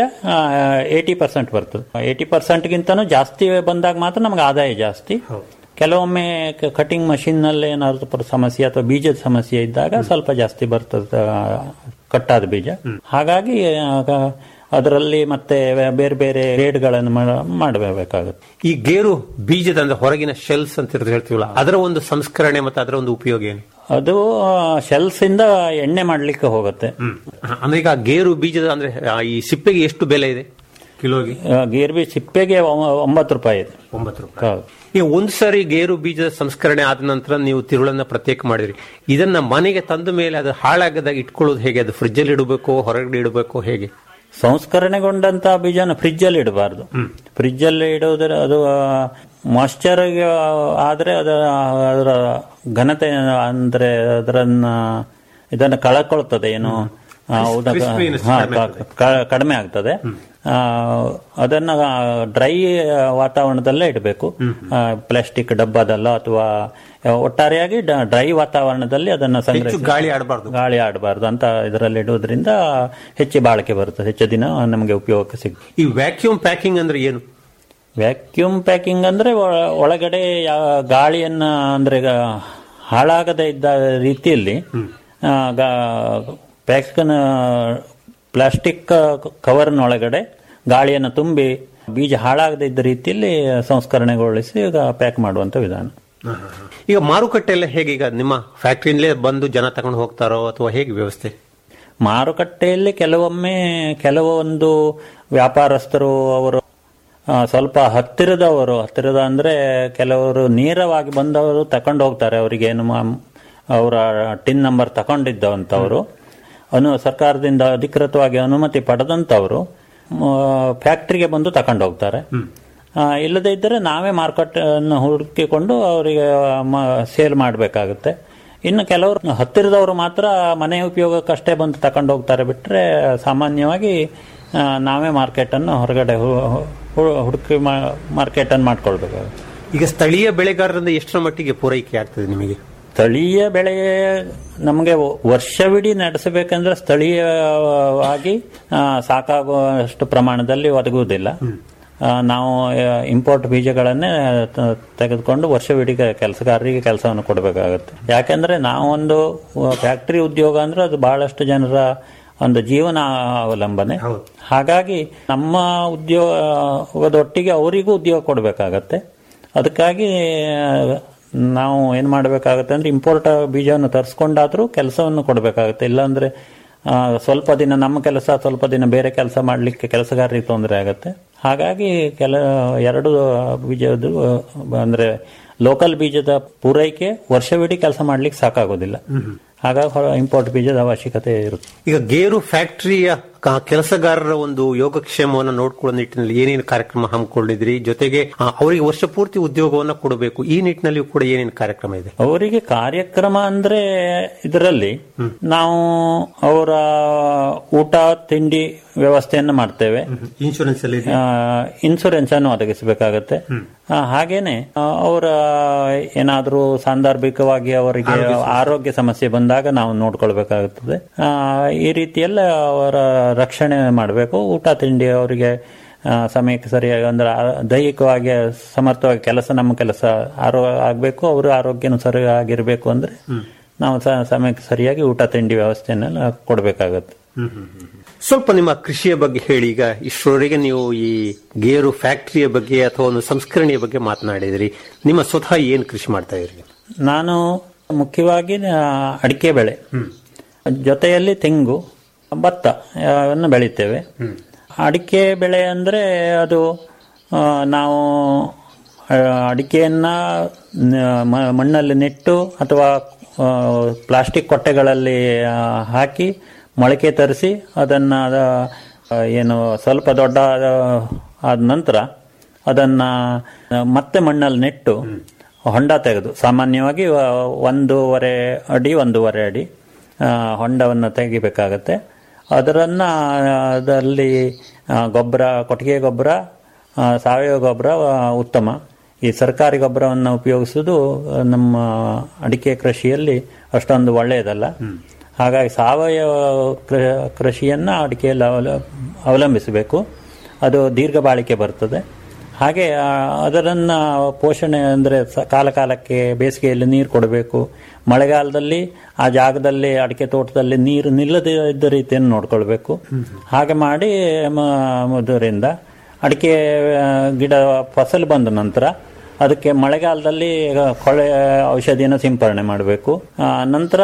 ಏಟಿ ಪರ್ಸೆಂಟ್ ಬರ್ತದೆ ಏಟಿ ಪರ್ಸೆಂಟ್ಗಿಂತನೂ ಜಾಸ್ತಿ ಬಂದಾಗ ಮಾತ್ರ ನಮ್ಗೆ ಆದಾಯ ಜಾಸ್ತಿ ಕೆಲವೊಮ್ಮೆ ಕಟಿಂಗ್ ಮಷಿನ್ ನಲ್ಲಿ ಏನಾದ್ರು ಪ್ರ- ಸಮಸ್ಯೆ ಅಥವಾ ಬೀಜದ ಸಮಸ್ಯೆ ಇದ್ದಾಗ ಸ್ವಲ್ಪ ಜಾಸ್ತಿ ಬರ್ತದೆ ಆ, ಕಟ್ಟಾದ ಬೀಜ ಹಾಗಾಗಿ ಆ, ಅದರಲ್ಲಿ ಮತ್ತೆ ಬೇರೆ ಬೇರೆ ರೇಟ್ಗಳನ್ನು ಮಾಡಬೇಕಾಗುತ್ತೆ ಈ ಗೇರು ಬೀಜದ ಅಂದ್ರೆ ಹೊರಗಿನ ಶೆಲ್ಸ್ ಅಂತ ಇರೋದು ಹೇಳ್ತೀವಲ್ಲ ಅದರ ಒಂದು ಸಂಸ್ಕರಣೆ ಮತ್ತು ಅದರ ಒಂದು ಉಪಯೋಗ ಏನು ಅದು ಶೆಲ್ಸ್ ಇಂದ ಎಣ್ಣೆ ಮಾಡ್ಲಿಕ್ಕೆ ಹೋಗುತ್ತೆ ಅಂದ್ರೆ ಈಗ ಗೇರು ಬೀಜದ ಅಂದ್ರೆ ಆ, ಈ ಸಿಪ್ಪೆಗೆ ಎಷ್ಟು ಬೆಲೆ ಇದೆ ಕಿಲೋಗೆ ಆ, ಗೇರ್ಬಿ ಸಿಪ್ಪೆಗೆ ಒ- ಒಂಬತ್ತು ರೂಪಾಯಿ ಇದೆ ಒಂಬತ್ತು ರೂಪಾಯಿ ಹೌದು ಈಗ ಒಂದ್ ಸಾರಿ ಗೇರು ಬೀಜದ ಸಂಸ್ಕರಣೆ ಆದ ನಂತರ ನೀವು ತಿರುಳನ್ನ ಪ್ರತ್ಯೇಕ ಮಾಡಿದ್ರಿ ಇದನ್ನ ಮನೆಗೆ ತಂದ ಮೇಲೆ ಅದು ಹಾಳಾಗದಾಗ ಇಟ್ಕೊಳ್ಳೋದು ಹೇಗೆ ಅದು ಫ್ರಿಜ್ ಅಲ್ಲಿ ಇಡಬೇಕು ಹೊರಗಡೆ ಇಡಬೇಕು ಹೇಗೆ ಸಂಸ್ಕರಣೆಗೊಂಡಂತ ಬೀಜನ ಫ್ರಿಜ್ ಅಲ್ಲಿ ಇಡಬಾರ್ದು ಫ್ರಿಜ್ ಅಲ್ಲಿ ಇಡುವುದರ ಅದು ಮಾಯ್ಶ್ಚರ್ ಆದ್ರೆ ಅದರ ಅದರ ಘನತೆ ಅಂದ್ರೆ ಅದರನ್ನ ಇದನ್ನ ಕಳ್ಕೊಳ್ತದೆ ಏನು ಆ, ಉದ- crispiness ಹಾ, ಕಡಿಮೆ ಕ- ಕ- ಕಡಿಮೆ ಆಗ್ತದೆ ಆ, ಅದನ್ನ ಡ್ರೈ ವಾತಾವರಣದಲ್ಲೇ ಇಡಬೇಕು ಪ್ಲಾಸ್ಟಿಕ್ ಡಬ್ಬದಲ್ಲ ಅಥವಾ ಒಟ್ಟಾರೆಯಾಗಿ ಡ್ರೈ ವಾತಾವರಣದಲ್ಲಿ ಅದನ್ನ ಸಂಗ್ರಹಿಸಿ ಗಾಳಿ ಆಡಬಾರ್ದು ಗಾಳಿ ಆಡಬಾರ್ದು ಅಂತ ಇದರಲ್ಲಿ ಇಡುವುದರಿಂದ ಹೆಚ್ಚು ಬಾಳಿಕೆ ಬರ್ತದೆ ಹೆಚ್ಚು ದಿನ ನಮಗೆ ಉಪಯೋಗಕ್ಕೆ ಸಿಗ್ತದೆ ಈ ವ್ಯಾಕ್ಯೂಮ್ ಪ್ಯಾಕಿಂಗ್ ಅಂದ್ರೆ ಏನು ವ್ಯಾಕ್ಯೂಮ್ ಪ್ಯಾಕಿಂಗ್ ಅಂದ್ರೆ ಒಳ- ಒಳಗಡೆ ಯಾ- ಗಾಳಿಯನ್ನ ಅಂದ್ರೆ ಈಗ ಹಾಳಾಗದೇ ಇದ್ದ ರೀತಿಯಲ್ಲಿ ಪ್ಯಾಕ್ನ ಪ್ಲಾಸ್ಟಿಕ್ ಕವರ್ನೊಳಗಡೆ ಗಾಳಿಯನ್ನು ತುಂಬಿ ಬೀಜ ಹಾಳಾಗದೇ ಇದ್ದ ರೀತಿಯಲ್ಲಿ ಸಂಸ್ಕರಣೆಗೊಳಿಸಿ ಈಗ ಪ್ಯಾಕ್ ಮಾಡುವಂತ ವಿಧಾನ ಈಗ ಮಾರುಕಟ್ಟೆ ಎಲ್ಲ ಹೇಗೆ ಈಗ ನಿಮ್ಮ ಫ್ಯಾಕ್ಟ್ರಿಯಿಂದಲೇ ಬಂದು ಜನ ತಗೊಂಡು ಹೋಗ್ತಾರೋ ಅಥವಾ ಹೇಗೆ ವ್ಯವಸ್ಥೆ ಮಾರುಕಟ್ಟೆಯಲ್ಲಿ ಕೆಲವೊಮ್ಮೆ ಕೆಲವೊಂದು ವ್ಯಾಪಾರಸ್ಥರು ಅವರು ಆ, ಸ್ವಲ್ಪ ಹತ್ತಿರದವರು ಹತ್ತಿರದ ಅಂದ್ರೆ ಕೆಲವರು ನೇರವಾಗಿ ಬಂದವರು ತಕೊಂಡು ಹೋಗ್ತಾರೆ ಅವರಿಗೆ ಏನು ಮಾ- ಅವರ ಟಿನ್ ನಂಬರ್ ತಗೊಂಡಿದ್ದವಂತವರು ಅನು ಸರ್ಕಾರದಿಂದ ಅಧಿಕೃತವಾಗಿ ಅನುಮತಿ ಪಡೆದಂತವರು ಫ್ಯಾಕ್ಟ್ರಿಗೆ ಬಂದು ತಕೊಂಡು ಹೋಗ್ತಾರೆ ಆ, ಇಲ್ಲದೇ ಇದ್ದರೆ ನಾವೇ ಮಾರ್ಕೆಟ್ ಅನ್ನು ಹುಡುಕಿಕೊಂಡು ಅವರಿಗೆ ಸೇಲ್ ಮಾಡಬೇಕಾಗುತ್ತೆ ಇನ್ನು ಕೆಲವರು ಹತ್ತಿರದವರು ಮಾತ್ರ ಮನೆ ಉಪಯೋಗಕ್ಕಷ್ಟೇ ಬಂದು ತಕೊಂಡು ಹೋಗ್ತಾರೆ ಬಿಟ್ರೆ ಸಾಮಾನ್ಯವಾಗಿ ಆ, ನಾವೇ ಮಾರ್ಕೆಟನ್ನು ಹೊರಗಡೆ ಹು- ಹು- ಹುಡುಕಿ ಮಾರ್ಕೆಟ್ ಅನ್ನು ಮಾಡ್ಕೊಳ್ಬೇಕಾಗುತ್ತೆ ಈಗ ಸ್ಥಳೀಯ ಬೆಳೆಗಾರರಿಂದ ಎಷ್ಟರ ಮಟ್ಟಿಗೆ ಪೂರೈಕೆ ಆಗ್ತದೆ ನಿಮಗೆ ಸ್ಥಳೀಯ ಬೆಳೆ ನಮಗೆ ವರ್ಷವಿಡೀ ನಡೆಸಬೇಕಂದ್ರೆ ಸ್ಥಳೀಯವಾಗಿ ಆ, ಸಾಕಾಗುವಷ್ಟು ಪ್ರಮಾಣದಲ್ಲಿ ಒದಗುವುದಿಲ್ಲ ಆ, ನಾವು ಇಂಪೋರ್ಟ್ ಬೀಜಗಳನ್ನೇ ತ- ತೆಗೆದುಕೊಂಡು ವರ್ಷವಿಡೀ ಕೆಲಸಗಾರರಿಗೆ ಕೆಲಸವನ್ನು ಕೊಡಬೇಕಾಗುತ್ತೆ ಯಾಕೆಂದ್ರೆ ನಾವೊಂದು ಫ್ಯಾಕ್ಟರಿ ಉದ್ಯೋಗ ಅಂದ್ರೆ ಅದು ಬಹಳಷ್ಟು ಜನರ ಒಂದು ಜೀವನ ಅವಲಂಬನೆ ಹಾಗಾಗಿ ನಮ್ಮ ಉದ್ಯೋಗದೊಟ್ಟಿಗೆ ಅವರಿಗೂ ಉದ್ಯೋಗ ಕೊಡಬೇಕಾಗತ್ತೆ ಅದಕ್ಕಾಗಿ ಆ, ನಾವು ಏನು ಮಾಡಬೇಕಾಗುತ್ತೆ ಅಂದ್ರೆ ಇಂಪೋರ್ಟ್ ಬೀಜವನ್ನು ತರಿಸ್ಕೊಂಡಾದ್ರೂ ಕೆಲಸವನ್ನು ಕೊಡಬೇಕಾಗುತ್ತೆ ಇಲ್ಲಾಂದ್ರೆ ಆ, ಸ್ವಲ್ಪ ದಿನ ನಮ್ಮ ಕೆಲಸ ಸ್ವಲ್ಪ ದಿನ ಬೇರೆ ಕೆಲಸ ಮಾಡಲಿಕ್ಕೆ ಕೆಲಸಗಾರರಿಗೆ ತೊಂದರೆ ಆಗುತ್ತೆ ಹಾಗಾಗಿ ಕೆಲ ಎರಡು ಬೀಜದ್ದು ಅಂದ್ರೆ ಲೋಕಲ್ ಬೀಜದ ಪೂರೈಕೆ ವರ್ಷವಿಡೀ ಕೆಲಸ ಮಾಡ್ಲಿಕ್ಕೆ ಸಾಕಾಗೋದಿಲ್ಲ ಹಾಗಾಗಿ ಇಂಪೋರ್ಟ್ ಬೀಜದ ಅವಶ್ಯಕತೆ ಇರುತ್ತೆ ಈಗ ಗೇರು ಫ್ಯಾಕ್ಟರಿಯ ಕ- ಕೆಲಸಗಾರರ ಒಂದು ಯೋಗಕ್ಷೇಮವನ್ನು ನೋಡ್ಕೊಳ್ಳೋ ನಿಟ್ಟಿನಲ್ಲಿ ಏನೇನು ಕಾರ್ಯಕ್ರಮ ಹಮ್ಮಿಕೊಂಡಿದ್ರಿ ಜೊತೆಗೆ ಆ, ಅವರಿಗೆ ವರ್ಷ ಪೂರ್ತಿ ಉದ್ಯೋಗವನ್ನ ಕೊಡಬೇಕು ಈ ನಿಟ್ಟಿನಲ್ಲಿಯೂ ಕೂಡ ಏನೇನು ಕಾರ್ಯಕ್ರಮ ಇದೆ ಅವರಿಗೆ ಕಾರ್ಯಕ್ರಮ ಅಂದ್ರೆ ಇದರಲ್ಲಿ ನಾವು ಅವರ ಊಟ ತಿಂಡಿ ವ್ಯವಸ್ಥೆಯನ್ನು ಮಾಡ್ತೇವೆ ಇನ್ಶೂರೆನ್ಸ್ ಅಲ್ಲಿ ಇನ್ಸೂರೆನ್ಸ್ ಅನ್ನು ಒದಗಿಸಬೇಕಾಗತ್ತೆ ಆ, ಹಾಗೇನೆ ಆ, ಅವರ ಏನಾದರೂ ಸಾಂದರ್ಭಿಕವಾಗಿ ಅವರಿಗೆ ಆರೋಗ್ಯ ಸಮಸ್ಯೆ ಬಂದಾಗ ನಾವು ನೋಡ್ಕೊಳ್ಬೇಕಾಗುತ್ತದೆ ಆ, ಈ ರೀತಿಯೆಲ್ಲ ಅವರ ರಕ್ಷಣೆ ಮಾಡಬೇಕು ಊಟ ತಿಂಡಿ ಅವರಿಗೆ ಆ, ಸಮಯಕ್ಕೆ ಸರಿಯಾಗಿ ಅಂದ್ರೆ ಆ- ದೈಹಿಕವಾಗಿ ಸಮರ್ಥವಾಗಿ ಕೆಲಸ ನಮ್ಮ ಕೆಲಸ ಆರೋಗ್ಯ ಆಗಬೇಕು ಅವರು ಆರೋಗ್ಯನೂ ಸರಿಯಾಗಿರ್ಬೇಕು ಅಂದ್ರೆ ನಾವು ಸ- ಸಮಯಕ್ಕೆ ಸರಿಯಾಗಿ ಊಟ ತಿಂಡಿ ವ್ಯವಸ್ಥೆಯನ್ನೆಲ್ಲ ಕೊಡಬೇಕಾಗತ್ತೆ ಸ್ವಲ್ಪ ನಿಮ್ಮ ಕೃಷಿಯ ಬಗ್ಗೆ ಹೇಳಿ ಈಗ ಇಷ್ಟರವರೆಗೆ ನೀವು ಈ ಗೇರು ಫ್ಯಾಕ್ಟರಿಯ ಬಗ್ಗೆ ಅಥವಾ ಒಂದು ಸಂಸ್ಕರಣೆಯ ಬಗ್ಗೆ ಮಾತನಾಡಿದ್ರಿ ನಿಮ್ಮ ಸ್ವತಃ ಏನ್ ಕೃಷಿ ಮಾಡ್ತಾ ಇದ್ರಿ ನಾನು ಮುಖ್ಯವಾಗಿ ಆ, ಅಡಿಕೆ ಬೆಳೆ ಜೊತೆಯಲ್ಲಿ ತೆಂಗು ಭತ್ತ ಅವನ್ನು ಬೆಳಿತೇವೆ ಅಡಿಕೆ ಬೆಳೆ ಅಂದರೆ ಅದು ಆ, ನಾವು ಆ, ಅಡಿಕೆಯನ್ನ ನ- ಮ- ಮಣ್ಣಲ್ಲಿ ನೆಟ್ಟು ಅಥವಾ ಆ, ಪ್ಲಾಸ್ಟಿಕ್ ಕೊಟ್ಟೆಗಳಲ್ಲಿ ಆ, ಹಾಕಿ ಮೊಳಕೆ ತರಿಸಿ ಅದನ್ನು ಏನು ಸ್ವಲ್ಪ ದೊಡ್ಡ ಆದ ನಂತರ ಅದನ್ನ ಆ, ಮತ್ತೆ ಮಣ್ಣಲ್ಲಿ ನೆಟ್ಟು ಹೊಂಡ ತೆಗೆದು ಸಾಮಾನ್ಯವಾಗಿ ಆ, ಒಂದೂವರೆ ಅಡಿ ಒಂದೂವರೆ ಅಡಿ ಆ, ಹೊಂಡವನ್ನು ತೆಗಿಬೇಕಾಗತ್ತೆ ಅದರನ್ನ ಆ, ಅದರಲ್ಲಿ ಆ, ಗೊಬ್ಬರ ಕೊಟ್ಟಿಗೆ ಗೊಬ್ಬರ ಆ, ಸಾವಯವ ಗೊಬ್ಬರ ಆ, ಉತ್ತಮ ಈ ಸರ್ಕಾರಿ ಗೊಬ್ಬರವನ್ನು ಉಪಯೋಗಿಸುವುದು ಆ, ನಮ್ಮ ಅಡಿಕೆ ಕೃಷಿಯಲ್ಲಿ ಅಷ್ಟೊಂದು ಒಳ್ಳೆಯದಲ್ಲ ಹಾಗಾಗಿ ಸಾವಯವ ಕೃ- ಕೃಷಿಯನ್ನ ಅಡಿಕೆಯಲ್ಲಿ ಅವಲ ಅವಲಂಬಿಸಬೇಕು ಅದು ದೀರ್ಘ ಬಾಳಿಕೆ ಬರ್ತದೆ ಹಾಗೆ ಆ, ಅದರನ್ನ ಪೋಷಣೆ ಅಂದರೆ ಕಾಲ ಕಾಲಕ್ಕೆ ಬೇಸಿಗೆಯಲ್ಲಿ ನೀರು ಕೊಡಬೇಕು ಮಳೆಗಾಲದಲ್ಲಿ ಆ ಜಾಗದಲ್ಲಿ ಅಡಿಕೆ ತೋಟದಲ್ಲಿ ನೀರು ನಿಲ್ಲದೆ ಇದ್ದ ರೀತಿಯನ್ನು ನೋಡ್ಕೊಳ್ಬೇಕು ಹಾಗೆ ಮಾಡಿ ಮ- ಇದರಿಂದ ಅಡಿಕೆ ಆ, ಗಿಡ ಫಸಲು ಬಂದ ನಂತರ ಅದಕ್ಕೆ ಮಳೆಗಾಲದಲ್ಲಿ ಕೊಳೆ ಔಷಧಿಯನ್ನು ಸಿಂಪರಣೆ ಮಾಡಬೇಕು ನಂತರ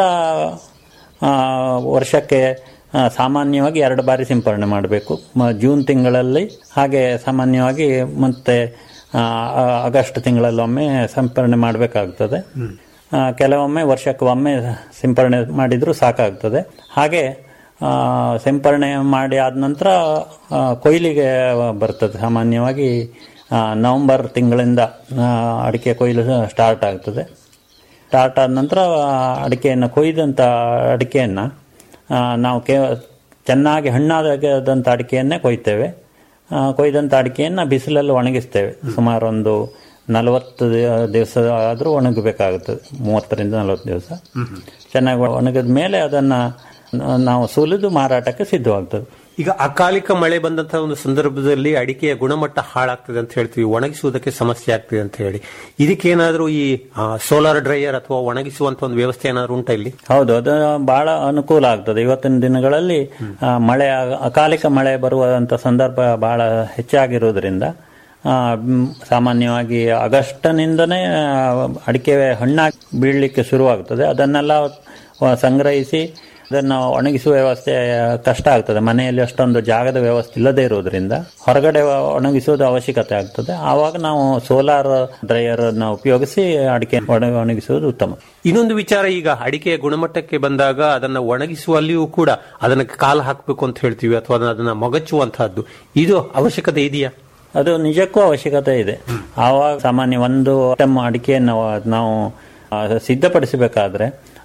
ಆ, ವರ್ಷಕ್ಕೆ ಆ, ಸಾಮಾನ್ಯವಾಗಿ ಎರಡು ಬಾರಿ ಸಿಂಪರಣೆ ಮಾಡಬೇಕು ಜೂನ್ ತಿಂಗಳಲ್ಲಿ ಹಾಗೆ ಸಾಮಾನ್ಯವಾಗಿ ಮತ್ತೆ ಆ, ಆ, ಆಗಸ್ಟ್ ತಿಂಗಳಲ್ಲೊಮ್ಮೆ ಸಿಂಪರಣೆ ಮಾಡಬೇಕಾಗ್ತದೆ ಆ, ಕೆಲವೊಮ್ಮೆ ವರ್ಷಕ್ಕೆ ಒಮ್ಮೆ ಸಿಂಪರಣೆ ಮಾಡಿದರೂ ಸಾಕಾಗ್ತದೆ ಹಾಗೆ ಆ, ಸಿಂಪರಣೆ ಮಾಡಿ ಆದ ನಂತರ ಆ, ಕೊಯ್ಲಿಗೆ ಬರ್ತದೆ ಸಾಮಾನ್ಯವಾಗಿ ಆ, ನವೆಂಬರ್ ತಿಂಗಳಿಂದ ಆ, ಅಡಿಕೆ ಕೊಯ್ಲು ಸ್ಟಾರ್ಟ್ ಆಗ್ತದೆ ಸ್ಟಾರ್ಟ್ ಆದ ನಂತರ ಆ, ಅಡಿಕೆಯನ್ನು ಕೊಯ್ದಂಥ ಅಡಿಕೆಯನ್ನು ಆ, ನಾವು ಕೇ ಚೆನ್ನಾಗಿ ಹಣ್ಣಾದಂಥ ಅಡಿಕೆಯನ್ನೇ ಕೊಯ್ತೇವೆ ಆ, ಕೊಯ್ದಂಥ ಅಡಿಕೆಯನ್ನು ಬಿಸಿಲಲ್ಲಿ ಒಣಗಿಸ್ತೇವೆ ಸುಮಾರು ಒಂದು ನಲವತ್ತು ದಿವಸ ಆದರೂ ಒಣಗಬೇಕಾಗುತ್ತದೆ ಮೂವತ್ತರಿಂದ ನಲವತ್ತು ದಿವಸ ಚೆನ್ನಾಗಿ ಒಣಗಿದ ಮೇಲೆ ಅದನ್ನು ನಾವು ಸುಲಿದು ಮಾರಾಟಕ್ಕೆ ಸಿದ್ಧವಾಗ್ತದೆ ಈಗ ಅಕಾಲಿಕ ಮಳೆ ಬಂದಂತಹ ಒಂದು ಸಂದರ್ಭದಲ್ಲಿ ಅಡಿಕೆಯ ಗುಣಮಟ್ಟ ಹಾಳಾಗ್ತದೆ ಅಂತ ಹೇಳ್ತೀವಿ ಒಣಗಿಸುವುದಕ್ಕೆ ಸಮಸ್ಯೆ ಆಗ್ತದೆ ಅಂತ ಹೇಳಿ ಇದಕ್ಕೇನಾದ್ರೂ ಈ ಸೋಲಾರ್ ಡ್ರೈಯರ್ ಅಥವಾ ಒಣಗಿಸುವಂತ ಒಂದು ವ್ಯವಸ್ಥೆ ಏನಾದ್ರು ಉಂಟಾ ಇಲ್ಲಿ ಹೌದು ಅದು ಬಹಳ ಅನುಕೂಲ ಆಗ್ತದೆ ಇವತ್ತಿನ ದಿನಗಳಲ್ಲಿ ಆ, ಮಳೆ ಅಕಾಲಿಕ ಮಳೆ ಬರುವಂತ ಸಂದರ್ಭ ಬಹಳ ಹೆಚ್ಚಾಗಿರುವುದರಿಂದ ಆ, ಮ್, ಸಾಮಾನ್ಯವಾಗಿ ಆಗಸ್ಟ್ನಿಂದನೇ ಆ, ಅಡಿಕೆ ಹಣ್ಣಾಗಿ ಬೀಳಲಿಕ್ಕೆ ಶುರುವಾಗ್ತದೆ ಅದನ್ನೆಲ್ಲ ಆ, ಸಂಗ್ರಹಿಸಿ ಅದನ್ನು ಒಣಗಿಸುವ ವ್ಯವಸ್ಥೆ ಕಷ್ಟ ಆಗ್ತದೆ ಮನೆಯಲ್ಲಿ ಅಷ್ಟೊಂದು ಜಾಗದ ವ್ಯವಸ್ಥೆ ಇಲ್ಲದೇ ಇರುವುದರಿಂದ ಹೊರಗಡೆ ಒಣಗಿಸುವುದು ಅವಶ್ಯಕತೆ ಆಗ್ತದೆ ಆವಾಗ ನಾವು ಸೋಲಾರ್ ಡ್ರೈಯರ್ ಅನ್ನು ಉಪಯೋಗಿಸಿ ಅಡಿಕೆ ಒಣ- ಒಣಗಿಸುವುದು ಉತ್ತಮ ಇನ್ನೊಂದು ವಿಚಾರ ಈಗ ಅಡಿಕೆಯ ಗುಣಮಟ್ಟಕ್ಕೆ ಬಂದಾಗ ಅದನ್ನ ಒಣಗಿಸುವಲ್ಲಿಯೂ ಕೂಡ ಅದನ್ನ ಕಾಲು ಹಾಕಬೇಕು ಅಂತ ಹೇಳ್ತೀವಿ ಅಥವಾ ಅದನ್ನ ಮೊಗಚುವಂತಹದ್ದು ಇದು ಅವಶ್ಯಕತೆ ಇದೆಯಾ ಅದು ನಿಜಕ್ಕೂ ಅವಶ್ಯಕತೆ ಇದೆ ಆವಾಗ ಸಾಮಾನ್ಯ ಒಂದು ಐಟಮ್ ಅಡಿಕೆಯನ್ನು ನಾವು ಆ, ಸಿದ್ಧಪಡಿಸಬೇಕಾದ್ರೆ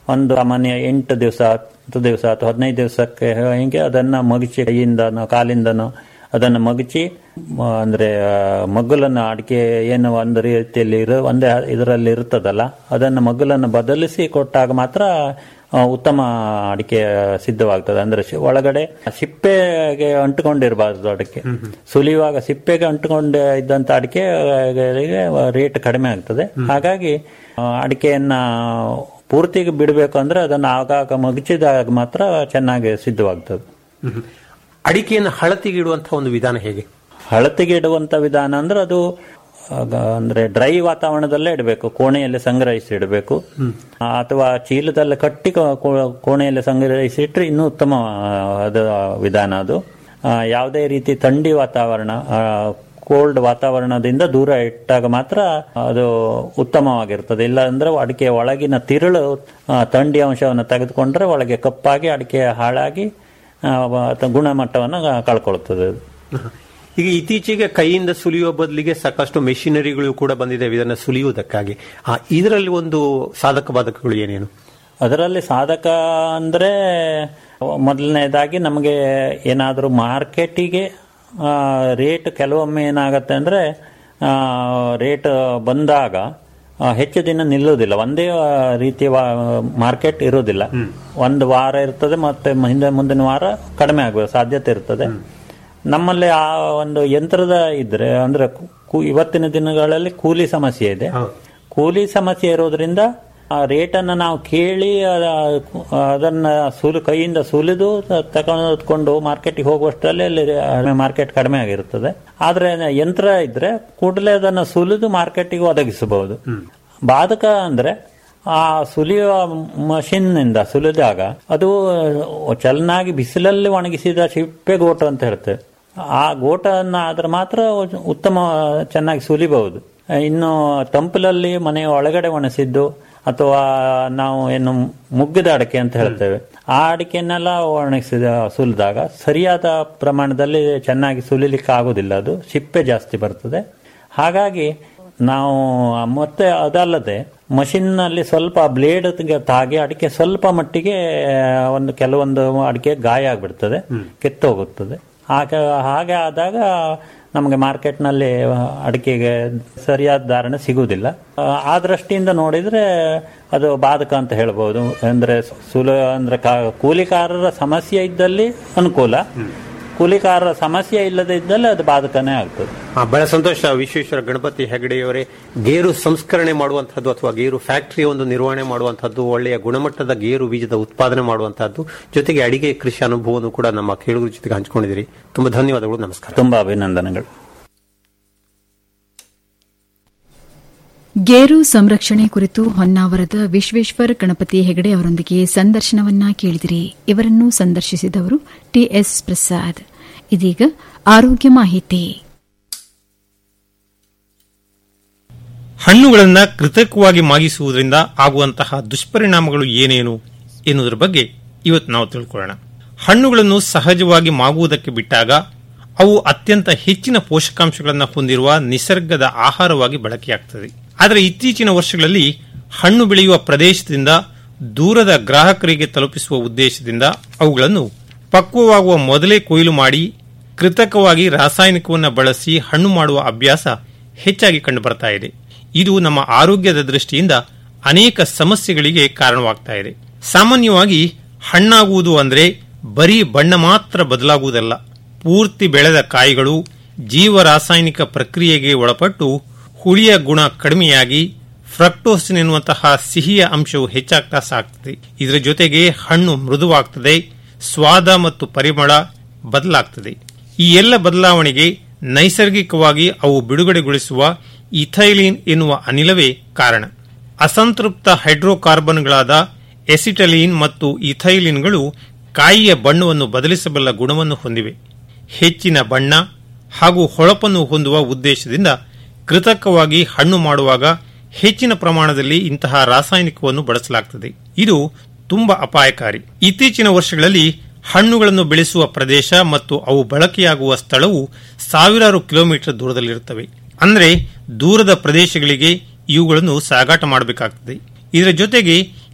ಒಂದು ಸಾಮಾನ್ಯ ಎಂಟು ದಿವಸ ಹತ್ತು ದಿವಸ ಅಥವಾ ಹದಿನೈದು ದಿವಸಕ್ಕೆ ಹಿಂಗೆ ಅದನ್ನ ಮಗಚಿ ಕೈಯಿಂದನೋ ಕಾಲಿಂದನೋ ಅದನ್ನು ಮಗಚಿ ಮ- ಅಂದ್ರೆ ಆ, ಮಗ್ಗುಲನ್ನು ಅಡಿಕೆ ಏನು ಒಂದು ರೀತಿಯಲ್ಲಿ ಇರೋ ಒಂದೇ ಇದರಲ್ಲಿ ಇರ್ತದಲ್ಲ ಅದನ್ನು ಮಗ್ಗುಲನ್ನು ಬದಲಿಸಿ ಕೊಟ್ಟಾಗ ಮಾತ್ರ ಆ, ಉತ್ತಮ ಅಡಿಕೆ ಸಿದ್ಧವಾಗ್ತದೆ ಅಂದ್ರೆ ಶಿ- ಒಳಗಡೆ ಸಿಪ್ಪೆಗೆ ಅಂಟುಕೊಂಡಿರಬಾರ್ದು ಅಡಿಕೆ ಸುಲಿಯುವಾಗ ಸಿಪ್ಪೆಗೆ ಅಂಟುಕೊಂಡು ಇದ್ದಂತ ಅಡಿಕೆ ರೇಟ್ ಕಡಿಮೆ ಆಗ್ತದೆ ಹಾಗಾಗಿ ಆ, ಅಡಿಕೆಯನ್ನ ಪೂರ್ತಿಗೆ ಬಿಡಬೇಕು ಅಂದ್ರೆ ಅದನ್ನು ಆಗಾಗ ಮಗಚಿದಾಗ ಮಾತ್ರ ಚೆನ್ನಾಗಿ ಸಿದ್ಧವಾಗ್ತದೆ ಅಡಿಕೆಯನ್ನು ಹಳತಿಗೆ ಇಡುವಂತಹ ಒಂದು ವಿಧಾನ ಹೇಗೆ ಹಳತಿಗೆ ಇಡುವಂತ ವಿಧಾನ ಅಂದ್ರೆ ಅದು ಆಗ ಅಂದ್ರೆ ಡ್ರೈ ವಾತಾವರಣದಲ್ಲೇ ಇಡಬೇಕು ಕೋಣೆಯಲ್ಲಿ ಸಂಗ್ರಹಿಸಿ ಇಡಬೇಕು ಅಥವಾ ಚೀಲದಲ್ಲಿ ಕಟ್ಟಿ ಕೋ- ಕೋ- ಕೋಣೆಯಲ್ಲಿ ಸಂಗ್ರಹಿಸಿ ಇಟ್ಟರೆ ಇನ್ನೂ ಉತ್ತಮ ಆ, ಅದು ವಿಧಾನ ಅದು ಆ, ಯಾವುದೇ ರೀತಿ ಥಂಡಿ ವಾತಾವರಣ ಕೋಲ್ಡ್ ವಾತಾವರಣದಿಂದ ದೂರ ಇಟ್ಟಾಗ ಮಾತ್ರ ಅದು ಉತ್ತಮವಾಗಿರ್ತದೆ ಇಲ್ಲ ಅಂದ್ರೆ ಅಡಿಕೆ ಒಳಗಿನ ತಿರುಳು ಆ, ಥಂಡಿ ಅಂಶವನ್ನು ತೆಗೆದುಕೊಂಡ್ರೆ ಒಳಗೆ ಕಪ್ಪಾಗಿ ಅಡಿಕೆ ಹಾಳಾಗಿ ಆ, ವ- ಗುಣಮಟ್ಟವನ್ನು ಕಳ್ಕೊಳ್ತದೆ ಅದು. ಈಗ ಇತ್ತೀಚೆಗೆ ಕೈಯಿಂದ ಸುಲಿಯುವ ಬದಲಿಗೆ ಸಾಕಷ್ಟು ಮೆಷಿನರಿಗಳು ಕೂಡ ಬಂದಿದೆ ಇದನ್ನು ಸುಲಿಯುವುದಕ್ಕಾಗಿ ಆ, ಇದರಲ್ಲಿ ಒಂದು ಸಾಧಕ ಬಾಧಕಗಳು ಏನೇನು ಅದರಲ್ಲಿ ಸಾಧಕ ಅಂದ್ರೆ ಮೊದಲನೇದಾಗಿ ನಮಗೆ ಏನಾದರೂ ಮಾರ್ಕೆಟಿಗೆ ರೇಟ್ ಕೆಲವೊಮ್ಮೆ ಏನಾಗುತ್ತೆ ಅಂದ್ರೆ ರೇಟ್ ಬಂದಾಗ ಆ, ಹೆಚ್ಚು ದಿನ ನಿಲ್ಲುವುದಿಲ್ಲ ಒಂದೇ ಆ, ರೀತಿಯ ಮಾರ್ಕೆಟ್ ಇರುವುದಿಲ್ಲ ಒಂದು ವಾರ ಇರ್ತದೆ ಮತ್ತೆ ಹಿಂದೆ ಮುಂದಿನ ವಾರ ಕಡಿಮೆ ಆಗುವ ಸಾಧ್ಯತೆ ಇರ್ತದೆ ನಮ್ಮಲ್ಲಿ ಆ ಒಂದು ಯಂತ್ರದ ಇದ್ರೆ ಅಂದ್ರೆ ಕು- ಇವತ್ತಿನ ದಿನಗಳಲ್ಲಿ ಕೂಲಿ ಸಮಸ್ಯೆ ಇದೆ ಕೂಲಿ ಸಮಸ್ಯೆ ಇರೋದ್ರಿಂದ ಆ ರೇಟನ್ನು ನಾವು ಕೇಳಿ ಅದ- ಅದನ್ನ ಸುಲು ಕೈಯಿಂದ ಸುಲಿದು ತ- ತಗೊಂಡ್ಕೊಂಡು ಮಾರ್ಕೆಟ್ಗೆ ಹೋಗುವಷ್ಟರಲ್ಲಿ ಅಲ್ಲಿ ಮಾರ್ಕೆಟ್ ಕಡಿಮೆ ಆಗಿರುತ್ತದೆ ಆದ್ರೆ ಯಂತ್ರ ಇದ್ರೆ ಕೂಡಲೇ ಅದನ್ನು ಸುಲಿದು ಮಾರ್ಕೆಟಿಗೆ ಒದಗಿಸಬಹುದು ಬಾಧಕ ಅಂದ್ರೆ ಆ ಸುಲಿಯುವ ಮಷಿನ್ ನಿಂದ ಸುಲಿದಾಗ ಅದು ಚೆನ್ನಾಗಿ ಬಿಸಿಲಲ್ಲಿ ಒಣಗಿಸಿದ ಸಿಪ್ಪೆ ಗೋಟು ಅಂತ ಹೇಳ್ತೇವೆ ಆ ಗೋಟನ್ನ ಆದ್ರೆ ಮಾತ್ರ ಉತ್ತಮ ಚೆನ್ನಾಗಿ ಸುಲಿಬಹುದು ಇನ್ನು ತಂಪಲಲ್ಲಿ ಮನೆಯ ಒಳಗಡೆ ಒಣಸಿದ್ದು ಅಥವಾ ನಾವು ಏನು ಮುಗ್ಗದ ಅಡಿಕೆ ಅಂತ ಹೇಳ್ತೇವೆ ಆ ಅಡಿಕೆನೆಲ್ಲ ಒಣಗಿಸಿದ ಸುಲಿದಾಗ ಸರಿಯಾದ ಪ್ರಮಾಣದಲ್ಲಿ ಚೆನ್ನಾಗಿ ಸುಲಿಲಿಕ್ಕೆ ಆಗುದಿಲ್ಲ ಅದು ಸಿಪ್ಪೆ ಜಾಸ್ತಿ ಬರ್ತದೆ ಹಾಗಾಗಿ ನಾವು ಮತ್ತೆ ಅದಲ್ಲದೆ ಮಷಿನ್ ನಲ್ಲಿ ಸ್ವಲ್ಪ ಬ್ಲೇಡ್ ತಾಗಿ ಅಡಿಕೆ ಸ್ವಲ್ಪ ಮಟ್ಟಿಗೆ ಒಂದು ಕೆಲವೊಂದು ಅಡಿಕೆ ಗಾಯ ಆಗ್ಬಿಡ್ತದೆ ಕಿತ್ತೋಗುತ್ತದೆ ಹಾಗೆ ಹಾಗೆ ಆದಾಗ ನಮಗೆ ಮಾರ್ಕೆಟ್ನಲ್ಲಿ ಅಡಿಕೆಗೆ ಸರಿಯಾದ ಧಾರಣೆ ಸಿಗುವುದಿಲ್ಲ ಆ, ಆ ದೃಷ್ಟಿಯಿಂದ ನೋಡಿದ್ರೆ ಅದು ಬಾಧಕ ಅಂತ ಹೇಳ್ಬೋದು ಅಂದ್ರೆ ಸುಲ ಅಂದ್ರೆ ಕಾ- ಕೂಲಿಕಾರರ ಸಮಸ್ಯೆ ಇದ್ದಲ್ಲಿ ಅನುಕೂಲ ಕೂಲಿಕಾರರ ಸಮಸ್ಯೆ ಇಲ್ಲದೆ ಇದ್ದಲ್ಲಿ ಅದು ಬಾಧಕನೇ ಆಗ್ತದೆ ಆ, ಬಹಳ ಸಂತೋಷ ವಿಶ್ವೇಶ್ವರ ಗಣಪತಿ ಹೆಗಡೆಯವರೇ ಗೇರು ಸಂಸ್ಕರಣೆ ಮಾಡುವಂತಹದ್ದು ಅಥವಾ ಗೇರು ಫ್ಯಾಕ್ಟರಿ ಒಂದು ನಿರ್ವಹಣೆ ಮಾಡುವಂತಹದ್ದು ಒಳ್ಳೆಯ ಗುಣಮಟ್ಟದ ಗೇರು ಬೀಜದ ಉತ್ಪಾದನೆ ಮಾಡುವಂತಹದ್ದು ಜೊತೆಗೆ ಅಡಿಗೆ ಕೃಷಿ ಅನುಭವವನ್ನು ಕೂಡ ನಮ್ಮ ಕೇಳುಗರ ಜೊತೆಗೆ ಹಂಚಿಕೊಂಡಿದ್ದೀರಿ ತುಂಬಾ ಧನ್ಯವಾದಗಳು ನಮಸ್ಕಾರ ತುಂಬಾ ಅಭಿನಂದನೆಗಳು ಗೇರು ಸಂರಕ್ಷಣೆ ಕುರಿತು ಹೊನ್ನಾವರದ ವಿಶ್ವೇಶ್ವರ ಗಣಪತಿ ಹೆಗಡೆ ಅವರೊಂದಿಗೆ ಸಂದರ್ಶನವನ್ನ ಕೇಳಿದಿರಿ ಇವರನ್ನು ಸಂದರ್ಶಿಸಿದವರು ಟಿಎಸ್ ಪ್ರಸಾದ್ ಇದೀಗ ಆರೋಗ್ಯ ಮಾಹಿತಿ ಹಣ್ಣುಗಳನ್ನು ಕೃತಕವಾಗಿ ಮಾಗಿಸುವುದರಿಂದ ಆಗುವಂತಹ ದುಷ್ಪರಿಣಾಮಗಳು ಏನೇನು ಎನ್ನುವುದರ ಬಗ್ಗೆ ಇವತ್ತು ನಾವು ತಿಳ್ಕೊಳ್ಳೋಣ ಹಣ್ಣುಗಳನ್ನು ಸಹಜವಾಗಿ ಮಾಗುವುದಕ್ಕೆ ಬಿಟ್ಟಾಗ ಅವು ಅತ್ಯಂತ ಹೆಚ್ಚಿನ ಪೋಷಕಾಂಶಗಳನ್ನು ಹೊಂದಿರುವ ನಿಸರ್ಗದ ಆಹಾರವಾಗಿ ಬಳಕೆಯಾಗ್ತದೆ ಆದರೆ ಇತ್ತೀಚಿನ ವರ್ಷಗಳಲ್ಲಿ ಹಣ್ಣು ಬೆಳೆಯುವ ಪ್ರದೇಶದಿಂದ ದೂರದ ಗ್ರಾಹಕರಿಗೆ ತಲುಪಿಸುವ ಉದ್ದೇಶದಿಂದ ಅವುಗಳನ್ನು ಪಕ್ವವಾಗುವ ಮೊದಲೇ ಕೊಯ್ಲು ಮಾಡಿ ಕೃತಕವಾಗಿ ರಾಸಾಯನಿಕವನ್ನು ಬಳಸಿ ಹಣ್ಣು ಮಾಡುವ ಅಭ್ಯಾಸ ಹೆಚ್ಚಾಗಿ ಕಂಡುಬರ್ತಾ ಇದೆ ಇದು ನಮ್ಮ ಆರೋಗ್ಯದ ದೃಷ್ಟಿಯಿಂದ ಅನೇಕ ಸಮಸ್ಯೆಗಳಿಗೆ ಕಾರಣವಾಗ್ತಾ ಇದೆ ಸಾಮಾನ್ಯವಾಗಿ ಹಣ್ಣಾಗುವುದು ಅಂದರೆ ಬರೀ ಬಣ್ಣ ಮಾತ್ರ ಬದಲಾಗುವುದಲ್ಲ ಪೂರ್ತಿ ಬೆಳೆದ ಕಾಯಿಗಳು ಜೀವ ರಾಸಾಯನಿಕ ಪ್ರಕ್ರಿಯೆಗೆ ಒಳಪಟ್ಟು ಹುಳಿಯ ಗುಣ ಕಡಿಮೆಯಾಗಿ ಫ್ರಕ್ಟೋಸಿನ್ ಎನ್ನುವಂತಹ ಸಿಹಿಯ ಅಂಶವು ಹೆಚ್ಚಾಗ್ತಾ ಸಾಗ್ತದೆ ಇದರ ಜೊತೆಗೆ ಹಣ್ಣು ಮೃದುವಾಗ್ತದೆ ಸ್ವಾದ ಮತ್ತು ಪರಿಮಳ ಬದಲಾಗ್ತದೆ ಈ ಎಲ್ಲ ಬದಲಾವಣೆಗೆ ನೈಸರ್ಗಿಕವಾಗಿ ಅವು ಬಿಡುಗಡೆಗೊಳಿಸುವ ಇಥೈಲಿನ್ ಎನ್ನುವ ಅನಿಲವೇ ಕಾರಣ ಅಸಂತೃಪ್ತ ಹೈಡ್ರೋಕಾರ್ಬನ್ಗಳಾದ ಎಸಿಟಲೀನ್ ಮತ್ತು ಇಥೈಲಿನ್ಗಳು ಕಾಯಿಯ ಬಣ್ಣವನ್ನು ಬದಲಿಸಬಲ್ಲ ಗುಣವನ್ನು ಹೊಂದಿವೆ ಹೆಚ್ಚಿನ ಬಣ್ಣ ಹಾಗೂ ಹೊಳಪನ್ನು ಹೊಂದುವ ಉದ್ದೇಶದಿಂದ ಕೃತಕವಾಗಿ ಹಣ್ಣು ಮಾಡುವಾಗ ಹೆಚ್ಚಿನ ಪ್ರಮಾಣದಲ್ಲಿ ಇಂತಹ ರಾಸಾಯನಿಕವನ್ನು ಬಳಸಲಾಗುತ್ತದೆ ಇದು ತುಂಬಾ ಅಪಾಯಕಾರಿ ಇತ್ತೀಚಿನ ವರ್ಷಗಳಲ್ಲಿ ಹಣ್ಣುಗಳನ್ನು ಬೆಳೆಸುವ ಪ್ರದೇಶ ಮತ್ತು ಅವು ಬಳಕೆಯಾಗುವ ಸ್ಥಳವು ಸಾವಿರಾರು ಕಿಲೋಮೀಟರ್ ದೂರದಲ್ಲಿರುತ್ತವೆ ಅಂದರೆ ದೂರದ ಪ್ರದೇಶಗಳಿಗೆ ಇವುಗಳನ್ನು ಸಾಗಾಟ ಮಾಡಬೇಕಾಗುತ್ತದೆ ಇದರ ಜೊತೆಗೆ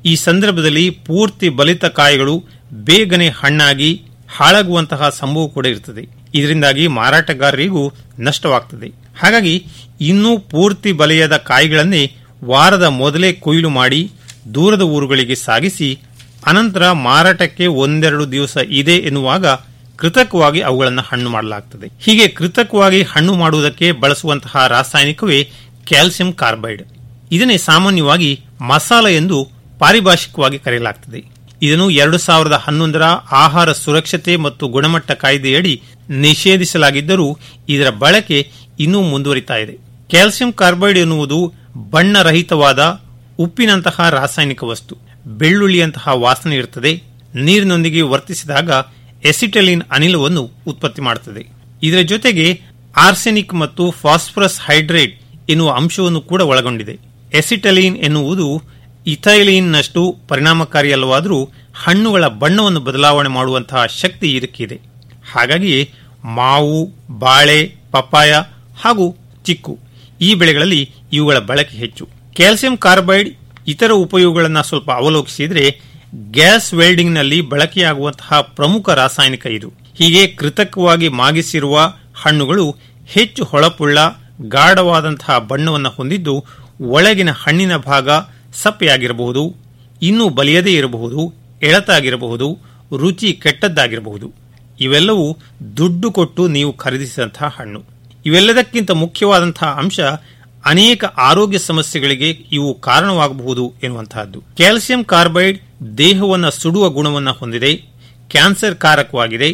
ಈ ಸಂದರ್ಭದಲ್ಲಿ ಪೂರ್ತಿ ಬಲಿತ ಕಾಯಿಗಳು ಬೇಗನೆ ಹಣ್ಣಾಗಿ ಹಾಳಾಗುವಂತಹ ಸಂಭವ ಕೂಡ ಇರುತ್ತದೆ ಇದರಿಂದಾಗಿ ಮಾರಾಟಗಾರರಿಗೂ ನಷ್ಟವಾಗ್ತದೆ ಹಾಗಾಗಿ ಇನ್ನೂ ಪೂರ್ತಿ ಬಲೆಯದ ಕಾಯಿಗಳನ್ನೇ ವಾರದ ಮೊದಲೇ ಕೊಯ್ಲು ಮಾಡಿ ದೂರದ ಊರುಗಳಿಗೆ ಸಾಗಿಸಿ ಅನಂತರ ಮಾರಾಟಕ್ಕೆ ಒಂದೆರಡು ದಿವಸ ಇದೆ ಎನ್ನುವಾಗ ಕೃತಕವಾಗಿ ಅವುಗಳನ್ನು ಹಣ್ಣು ಮಾಡಲಾಗುತ್ತದೆ ಹೀಗೆ ಕೃತಕವಾಗಿ ಹಣ್ಣು ಮಾಡುವುದಕ್ಕೆ ಬಳಸುವಂತಹ ರಾಸಾಯನಿಕವೇ ಕ್ಯಾಲ್ಸಿಯಂ ಕಾರ್ಬೈಡ್ ಇದನ್ನೇ ಸಾಮಾನ್ಯವಾಗಿ ಮಸಾಲ ಎಂದು ಪಾರಿಭಾಷಿಕವಾಗಿ ಕರೆಯಲಾಗುತ್ತದೆ ಇದನ್ನು ಎರಡು ಸಾವಿರದ ಹನ್ನೊಂದರ ಆಹಾರ ಸುರಕ್ಷತೆ ಮತ್ತು ಗುಣಮಟ್ಟ ಕಾಯ್ದೆಯಡಿ ನಿಷೇಧಿಸಲಾಗಿದ್ದರೂ ಇದರ ಬಳಕೆ ಇನ್ನೂ ಮುಂದುವರಿತಾ ಇದೆ ಕ್ಯಾಲ್ಸಿಯಂ ಕಾರ್ಬೈಡ್ ಎನ್ನುವುದು ಬಣ್ಣರಹಿತವಾದ ಉಪ್ಪಿನಂತಹ ರಾಸಾಯನಿಕ ವಸ್ತು ಬೆಳ್ಳುಳ್ಳಿಯಂತಹ ವಾಸನೆ ಇರುತ್ತದೆ ನೀರಿನೊಂದಿಗೆ ವರ್ತಿಸಿದಾಗ ಎಸಿಟಲಿನ್ ಅನಿಲವನ್ನು ಉತ್ಪತ್ತಿ ಮಾಡುತ್ತದೆ ಇದರ ಜೊತೆಗೆ ಆರ್ಸೆನಿಕ್ ಮತ್ತು ಫಾಸ್ಫರಸ್ ಹೈಡ್ರೇಟ್ ಎನ್ನುವ ಅಂಶವನ್ನು ಕೂಡ ಒಳಗೊಂಡಿದೆ ಎಸಿಟಲೀನ್ ಎನ್ನುವುದು ಇಥೈಲೀನ್ನಷ್ಟು ಪರಿಣಾಮಕಾರಿಯಲ್ಲವಾದರೂ ಹಣ್ಣುಗಳ ಬಣ್ಣವನ್ನು ಬದಲಾವಣೆ ಮಾಡುವಂತಹ ಶಕ್ತಿ ಇದಕ್ಕಿದೆ ಹಾಗಾಗಿ ಮಾವು ಬಾಳೆ ಪಪ್ಪಾಯ ಹಾಗೂ ಚಿಕ್ಕು ಈ ಬೆಳೆಗಳಲ್ಲಿ ಇವುಗಳ ಬಳಕೆ ಹೆಚ್ಚು ಕ್ಯಾಲ್ಸಿಯಂ ಕಾರ್ಬೈಡ್ ಇತರ ಉಪಯೋಗಗಳನ್ನು ಸ್ವಲ್ಪ ಅವಲೋಕಿಸಿದರೆ ಗ್ಯಾಸ್ ವೆಲ್ಡಿಂಗ್ನಲ್ಲಿ ಬಳಕೆಯಾಗುವಂತಹ ಪ್ರಮುಖ ರಾಸಾಯನಿಕ ಇದು ಹೀಗೆ ಕೃತಕವಾಗಿ ಮಾಗಿಸಿರುವ ಹಣ್ಣುಗಳು ಹೆಚ್ಚು ಹೊಳಪುಳ್ಳ ಗಾಢವಾದಂತಹ ಬಣ್ಣವನ್ನು ಹೊಂದಿದ್ದು ಒಳಗಿನ ಹಣ್ಣಿನ ಭಾಗ ಸಪ್ಪೆಯಾಗಿರಬಹುದು ಇನ್ನೂ ಬಲಿಯದೇ ಇರಬಹುದು ಎಳತಾಗಿರಬಹುದು ರುಚಿ ಕೆಟ್ಟದ್ದಾಗಿರಬಹುದು ಇವೆಲ್ಲವೂ ದುಡ್ಡು ಕೊಟ್ಟು ನೀವು ಖರೀದಿಸಿದಂತಹ ಹಣ್ಣು ಇವೆಲ್ಲದಕ್ಕಿಂತ ಮುಖ್ಯವಾದಂತಹ ಅಂಶ ಅನೇಕ ಆರೋಗ್ಯ ಸಮಸ್ಯೆಗಳಿಗೆ ಇವು ಕಾರಣವಾಗಬಹುದು ಎನ್ನುವಂತಹದ್ದು ಕ್ಯಾಲ್ಸಿಯಂ ಕಾರ್ಬೈಡ್ ದೇಹವನ್ನು ಸುಡುವ ಗುಣವನ್ನು ಹೊಂದಿದೆ ಕ್ಯಾನ್ಸರ್ ಕಾರಕವಾಗಿದೆ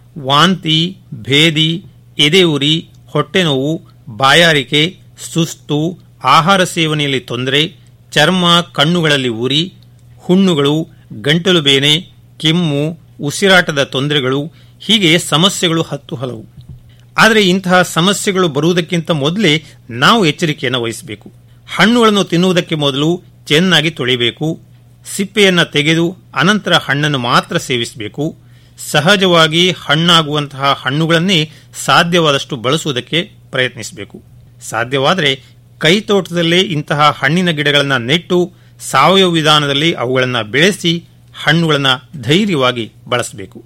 ವಾಂತಿ ಭೇದಿ ಎದೆ ಉರಿ ಹೊಟ್ಟೆ ನೋವು ಬಾಯಾರಿಕೆ ಸುಸ್ತು ಆಹಾರ ಸೇವನೆಯಲ್ಲಿ ತೊಂದರೆ ಚರ್ಮ ಕಣ್ಣುಗಳಲ್ಲಿ ಉರಿ ಹುಣ್ಣುಗಳು ಗಂಟಲು ಬೇನೆ ಕೆಮ್ಮು ಉಸಿರಾಟದ ತೊಂದರೆಗಳು ಹೀಗೆ ಸಮಸ್ಯೆಗಳು ಹತ್ತು ಹಲವು ಆದರೆ ಇಂತಹ ಸಮಸ್ಯೆಗಳು ಬರುವುದಕ್ಕಿಂತ ಮೊದಲೇ ನಾವು ಎಚ್ಚರಿಕೆಯನ್ನು ವಹಿಸಬೇಕು ಹಣ್ಣುಗಳನ್ನು ತಿನ್ನುವುದಕ್ಕೆ ಮೊದಲು ಚೆನ್ನಾಗಿ ತೊಳಿಬೇಕು ಸಿಪ್ಪೆಯನ್ನು ತೆಗೆದು ಅನಂತರ ಹಣ್ಣನ್ನು ಮಾತ್ರ ಸೇವಿಸಬೇಕು ಸಹಜವಾಗಿ ಹಣ್ಣಾಗುವಂತಹ ಹಣ್ಣುಗಳನ್ನೇ ಸಾಧ್ಯವಾದಷ್ಟು ಬಳಸುವುದಕ್ಕೆ ಪ್ರಯತ್ನಿಸಬೇಕು ಸಾಧ್ಯವಾದರೆ ಕೈತೋಟದಲ್ಲೇ ಇಂತಹ ಹಣ್ಣಿನ ಗಿಡಗಳನ್ನು ನೆಟ್ಟು ಸಾವಯವ ವಿಧಾನದಲ್ಲಿ ಅವುಗಳನ್ನು ಬೆಳೆಸಿ ಹಣ್ಣುಗಳನ್ನು ಧೈರ್ಯವಾಗಿ ಬಳಸಬೇಕು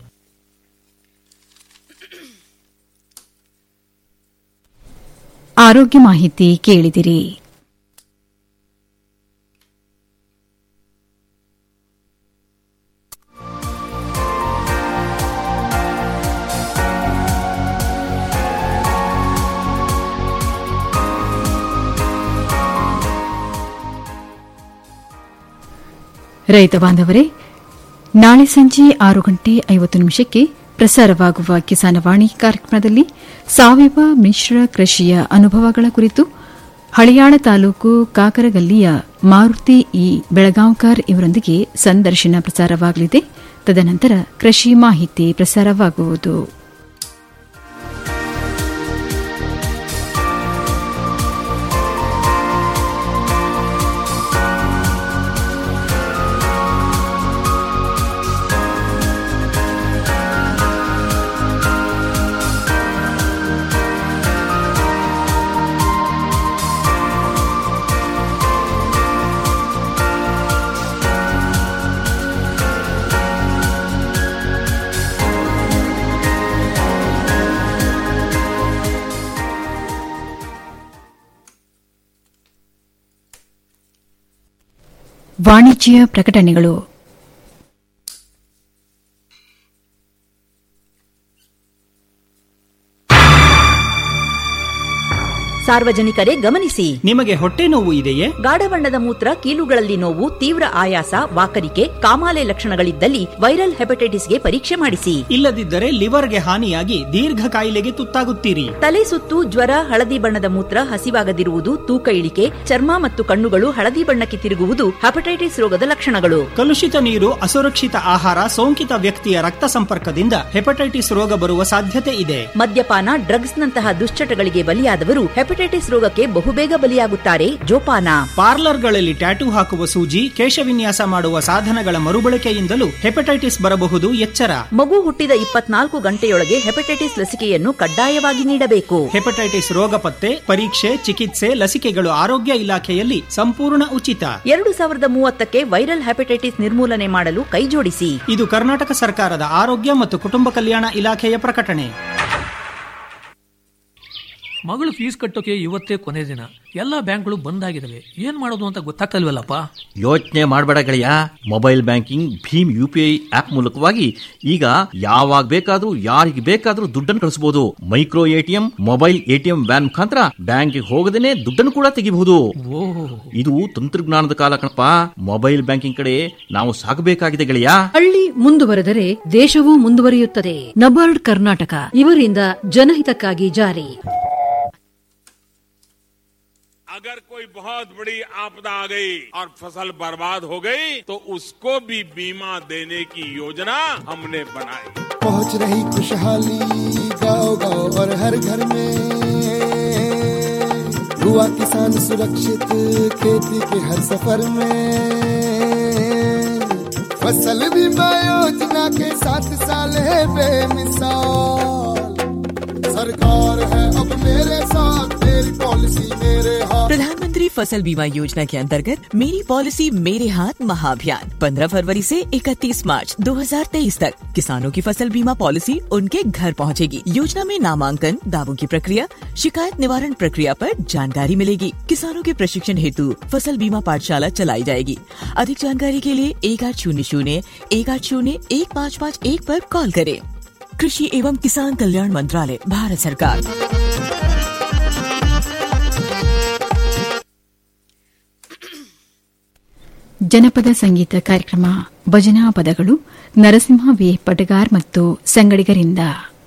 ಆರೋಗ್ಯ ಮಾಹಿತಿ ಕೇಳಿದಿರಿ ರೈತ ಬಾಂಧವರೇ ನಾಳೆ ಸಂಜೆ ಆರು ಗಂಟೆ ಐವತ್ತು ನಿಮಿಷಕ್ಕೆ ಪ್ರಸಾರವಾಗುವ ಕಿಸಾನವಾಣಿ ಕಾರ್ಯಕ್ರಮದಲ್ಲಿ ಸಾವಯವ ಮಿಶ್ರ ಕೃಷಿಯ ಅನುಭವಗಳ ಕುರಿತು ಹಳಿಯಾಳ ತಾಲೂಕು ಕಾಕರಗಲ್ಲಿಯ ಮಾರುತಿ ಇ ಬೆಳಗಾಂವ್ಕರ್ ಇವರೊಂದಿಗೆ ಸಂದರ್ಶನ ಪ್ರಸಾರವಾಗಲಿದೆ ತದನಂತರ ಕೃಷಿ ಮಾಹಿತಿ ಪ್ರಸಾರವಾಗುವುದು ವಾಣಿಜ್ಯ ಪ್ರಕಟಣೆಗಳು ಸಾರ್ವಜನಿಕರೇ ಗಮನಿಸಿ ನಿಮಗೆ ಹೊಟ್ಟೆ ನೋವು ಇದೆಯೇ ಗಾಢ ಬಣ್ಣದ ಮೂತ್ರ ಕೀಲುಗಳಲ್ಲಿ ನೋವು ತೀವ್ರ ಆಯಾಸ ವಾಕರಿಕೆ ಕಾಮಾಲೆ ಲಕ್ಷಣಗಳಿದ್ದಲ್ಲಿ ವೈರಲ್ ಹೆಪಟೈಟಿಸ್ಗೆ ಪರೀಕ್ಷೆ ಮಾಡಿಸಿ ಇಲ್ಲದಿದ್ದರೆ ಲಿವರ್ಗೆ ಹಾನಿಯಾಗಿ ದೀರ್ಘ ಕಾಯಿಲೆಗೆ ತುತ್ತಾಗುತ್ತೀರಿ ತಲೆ ಸುತ್ತು ಜ್ವರ ಹಳದಿ ಬಣ್ಣದ ಮೂತ್ರ ಹಸಿವಾಗದಿರುವುದು ತೂಕ ಇಳಿಕೆ ಚರ್ಮ ಮತ್ತು ಕಣ್ಣುಗಳು ಹಳದಿ ಬಣ್ಣಕ್ಕೆ ತಿರುಗುವುದು ಹೆಪಟೈಟಿಸ್ ರೋಗದ ಲಕ್ಷಣಗಳು ಕಲುಷಿತ ನೀರು ಅಸುರಕ್ಷಿತ ಆಹಾರ ಸೋಂಕಿತ ವ್ಯಕ್ತಿಯ ರಕ್ತ ಸಂಪರ್ಕದಿಂದ ಹೆಪಟೈಟಿಸ್ ರೋಗ ಬರುವ ಸಾಧ್ಯತೆ ಇದೆ ಮದ್ಯಪಾನ ಡ್ರಗ್ಸ್ನಂತಹ ದುಶ್ಚಟಗಳಿಗೆ ಬಲಿಯಾದವರು ಹೆಪಟೈಟಿಸ್ ಹೆಪಟೈಟಿಸ್ ರೋಗಕ್ಕೆ ಬಹುಬೇಗ ಬಲಿಯಾಗುತ್ತಾರೆ ಜೋಪಾನ ಪಾರ್ಲರ್ಗಳಲ್ಲಿ ಟ್ಯಾಟೂ ಹಾಕುವ ಸೂಜಿ ಕೇಶವಿನ್ಯಾಸ ಮಾಡುವ ಸಾಧನಗಳ ಮರುಬಳಕೆಯಿಂದಲೂ ಹೆಪಟೈಟಿಸ್ ಬರಬಹುದು ಎಚ್ಚರ ಮಗು ಹುಟ್ಟಿದ ಇಪ್ಪತ್ನಾಲ್ಕು ಗಂಟೆಯೊಳಗೆ ಹೆಪಟೈಟಿಸ್ ಲಸಿಕೆಯನ್ನು ಕಡ್ಡಾಯವಾಗಿ ನೀಡಬೇಕು ಹೆಪಟೈಟಿಸ್ ರೋಗ ಪತ್ತೆ ಪರೀಕ್ಷೆ ಚಿಕಿತ್ಸೆ ಲಸಿಕೆಗಳು ಆರೋಗ್ಯ ಇಲಾಖೆಯಲ್ಲಿ ಸಂಪೂರ್ಣ ಉಚಿತ ಎರಡು ಸಾವಿರದ ಮೂವತ್ತಕ್ಕೆ ವೈರಲ್ ಹೆಪಟೈಟಿಸ್ ನಿರ್ಮೂಲನೆ ಮಾಡಲು ಕೈಜೋಡಿಸಿ ಇದು ಕರ್ನಾಟಕ ಸರ್ಕಾರದ ಆರೋಗ್ಯ ಮತ್ತು ಕುಟುಂಬ ಕಲ್ಯಾಣ ಇಲಾಖೆಯ ಪ್ರಕಟಣೆ ಮಗಳು ಫೀಸ್ ಕಟ್ಟೋಕೆ ಇವತ್ತೇ ಕೊನೆ ದಿನ ಎಲ್ಲಾ ಬ್ಯಾಂಕ್ಗಳು ಬಂದ್ ಆಗಿದಾವೆ ಏನ್ ಮಾಡೋದು ಅಂತ ಗೊತ್ತಾಗ್ತಲ್ವಲ್ಲಪ್ಪ ಯೋಚನೆ ಮಾಡಬೇಡ ಗೆಳೆಯ ಮೊಬೈಲ್ ಬ್ಯಾಂಕಿಂಗ್ ಭೀಮ್ ಯು ಪಿ ಐ ಆಪ್ ಮೂಲಕವಾಗಿ ಈಗ ಯಾವಾಗ ಬೇಕಾದ್ರೂ ಯಾರಿಗೆ ಬೇಕಾದ್ರೂ ದುಡ್ಡನ್ನು ಕಳಿಸಬಹುದು micro ATM mobile ATM van ಮುಖಾಂತರ ಬ್ಯಾಂಕ್ಗೆ ಹೋಗದೇನೆ ದುಡ್ಡನ್ನು ಕೂಡ ತೆಗಿಬಹುದು ಇದು ತಂತ್ರಜ್ಞಾನದ ಕಾಲ ಕಣಪ್ಪ ಮೊಬೈಲ್ ಬ್ಯಾಂಕಿಂಗ್ ಕಡೆ ನಾವು ಸಾಗಬೇಕಾಗಿದೆ ಗೆಳೆಯ ಹಳ್ಳಿ ಮುಂದುವರೆದರೆ ದೇಶವೂ ಮುಂದುವರಿಯುತ್ತದೆ ನಬಾರ್ಡ್ ಕರ್ನಾಟಕ ಇವರಿಂದ ಜನಹಿತಕ್ಕಾಗಿ ಜಾರಿ अगर कोई बहुत बड़ी आपदा आ गई और फसल बर्बाद हो गई तो उसको भी बीमा देने की योजना हमने बनाई पहुंच रही खुशहाली गांव गांव और हर घर में हुआ किसान सुरक्षित खेती के हर सफर में फसल बीमा योजना के साथ साल है बेमिसाल सरकार है अब मेरे साथ मेरी पॉलिसी मेरे हाथ प्रधानमंत्री फसल बीमा योजना के अंतर्गत मेरी पॉलिसी मेरे हाथ महाअभियान 15 फरवरी से 31 मार्च 2023 तक किसानों की फसल बीमा पॉलिसी उनके घर पहुंचेगी। योजना में नामांकन दावों की प्रक्रिया शिकायत निवारण प्रक्रिया पर जानकारी मिलेगी किसानों के प्रशिक्षण हेतु फसल बीमा पाठशाला चलाई जाएगी अधिक जानकारी के लिए एक आठ शून्य शून्य एक आठ शून्य एक पाँच पाँच एक आरोप कॉल करें कृषि एवं किसान कल्याण मंत्रालय भारत सरकार ಜನಪದ ಸಂಗೀತ ಕಾರ್ಯಕ್ರಮ ಭಜನಾ ಪದಗಳು ನರಸಿಂಹ ವಿ ಪಟಗಾರ್ ಮತ್ತು ಸಂಗಡಿಗರಿಂದ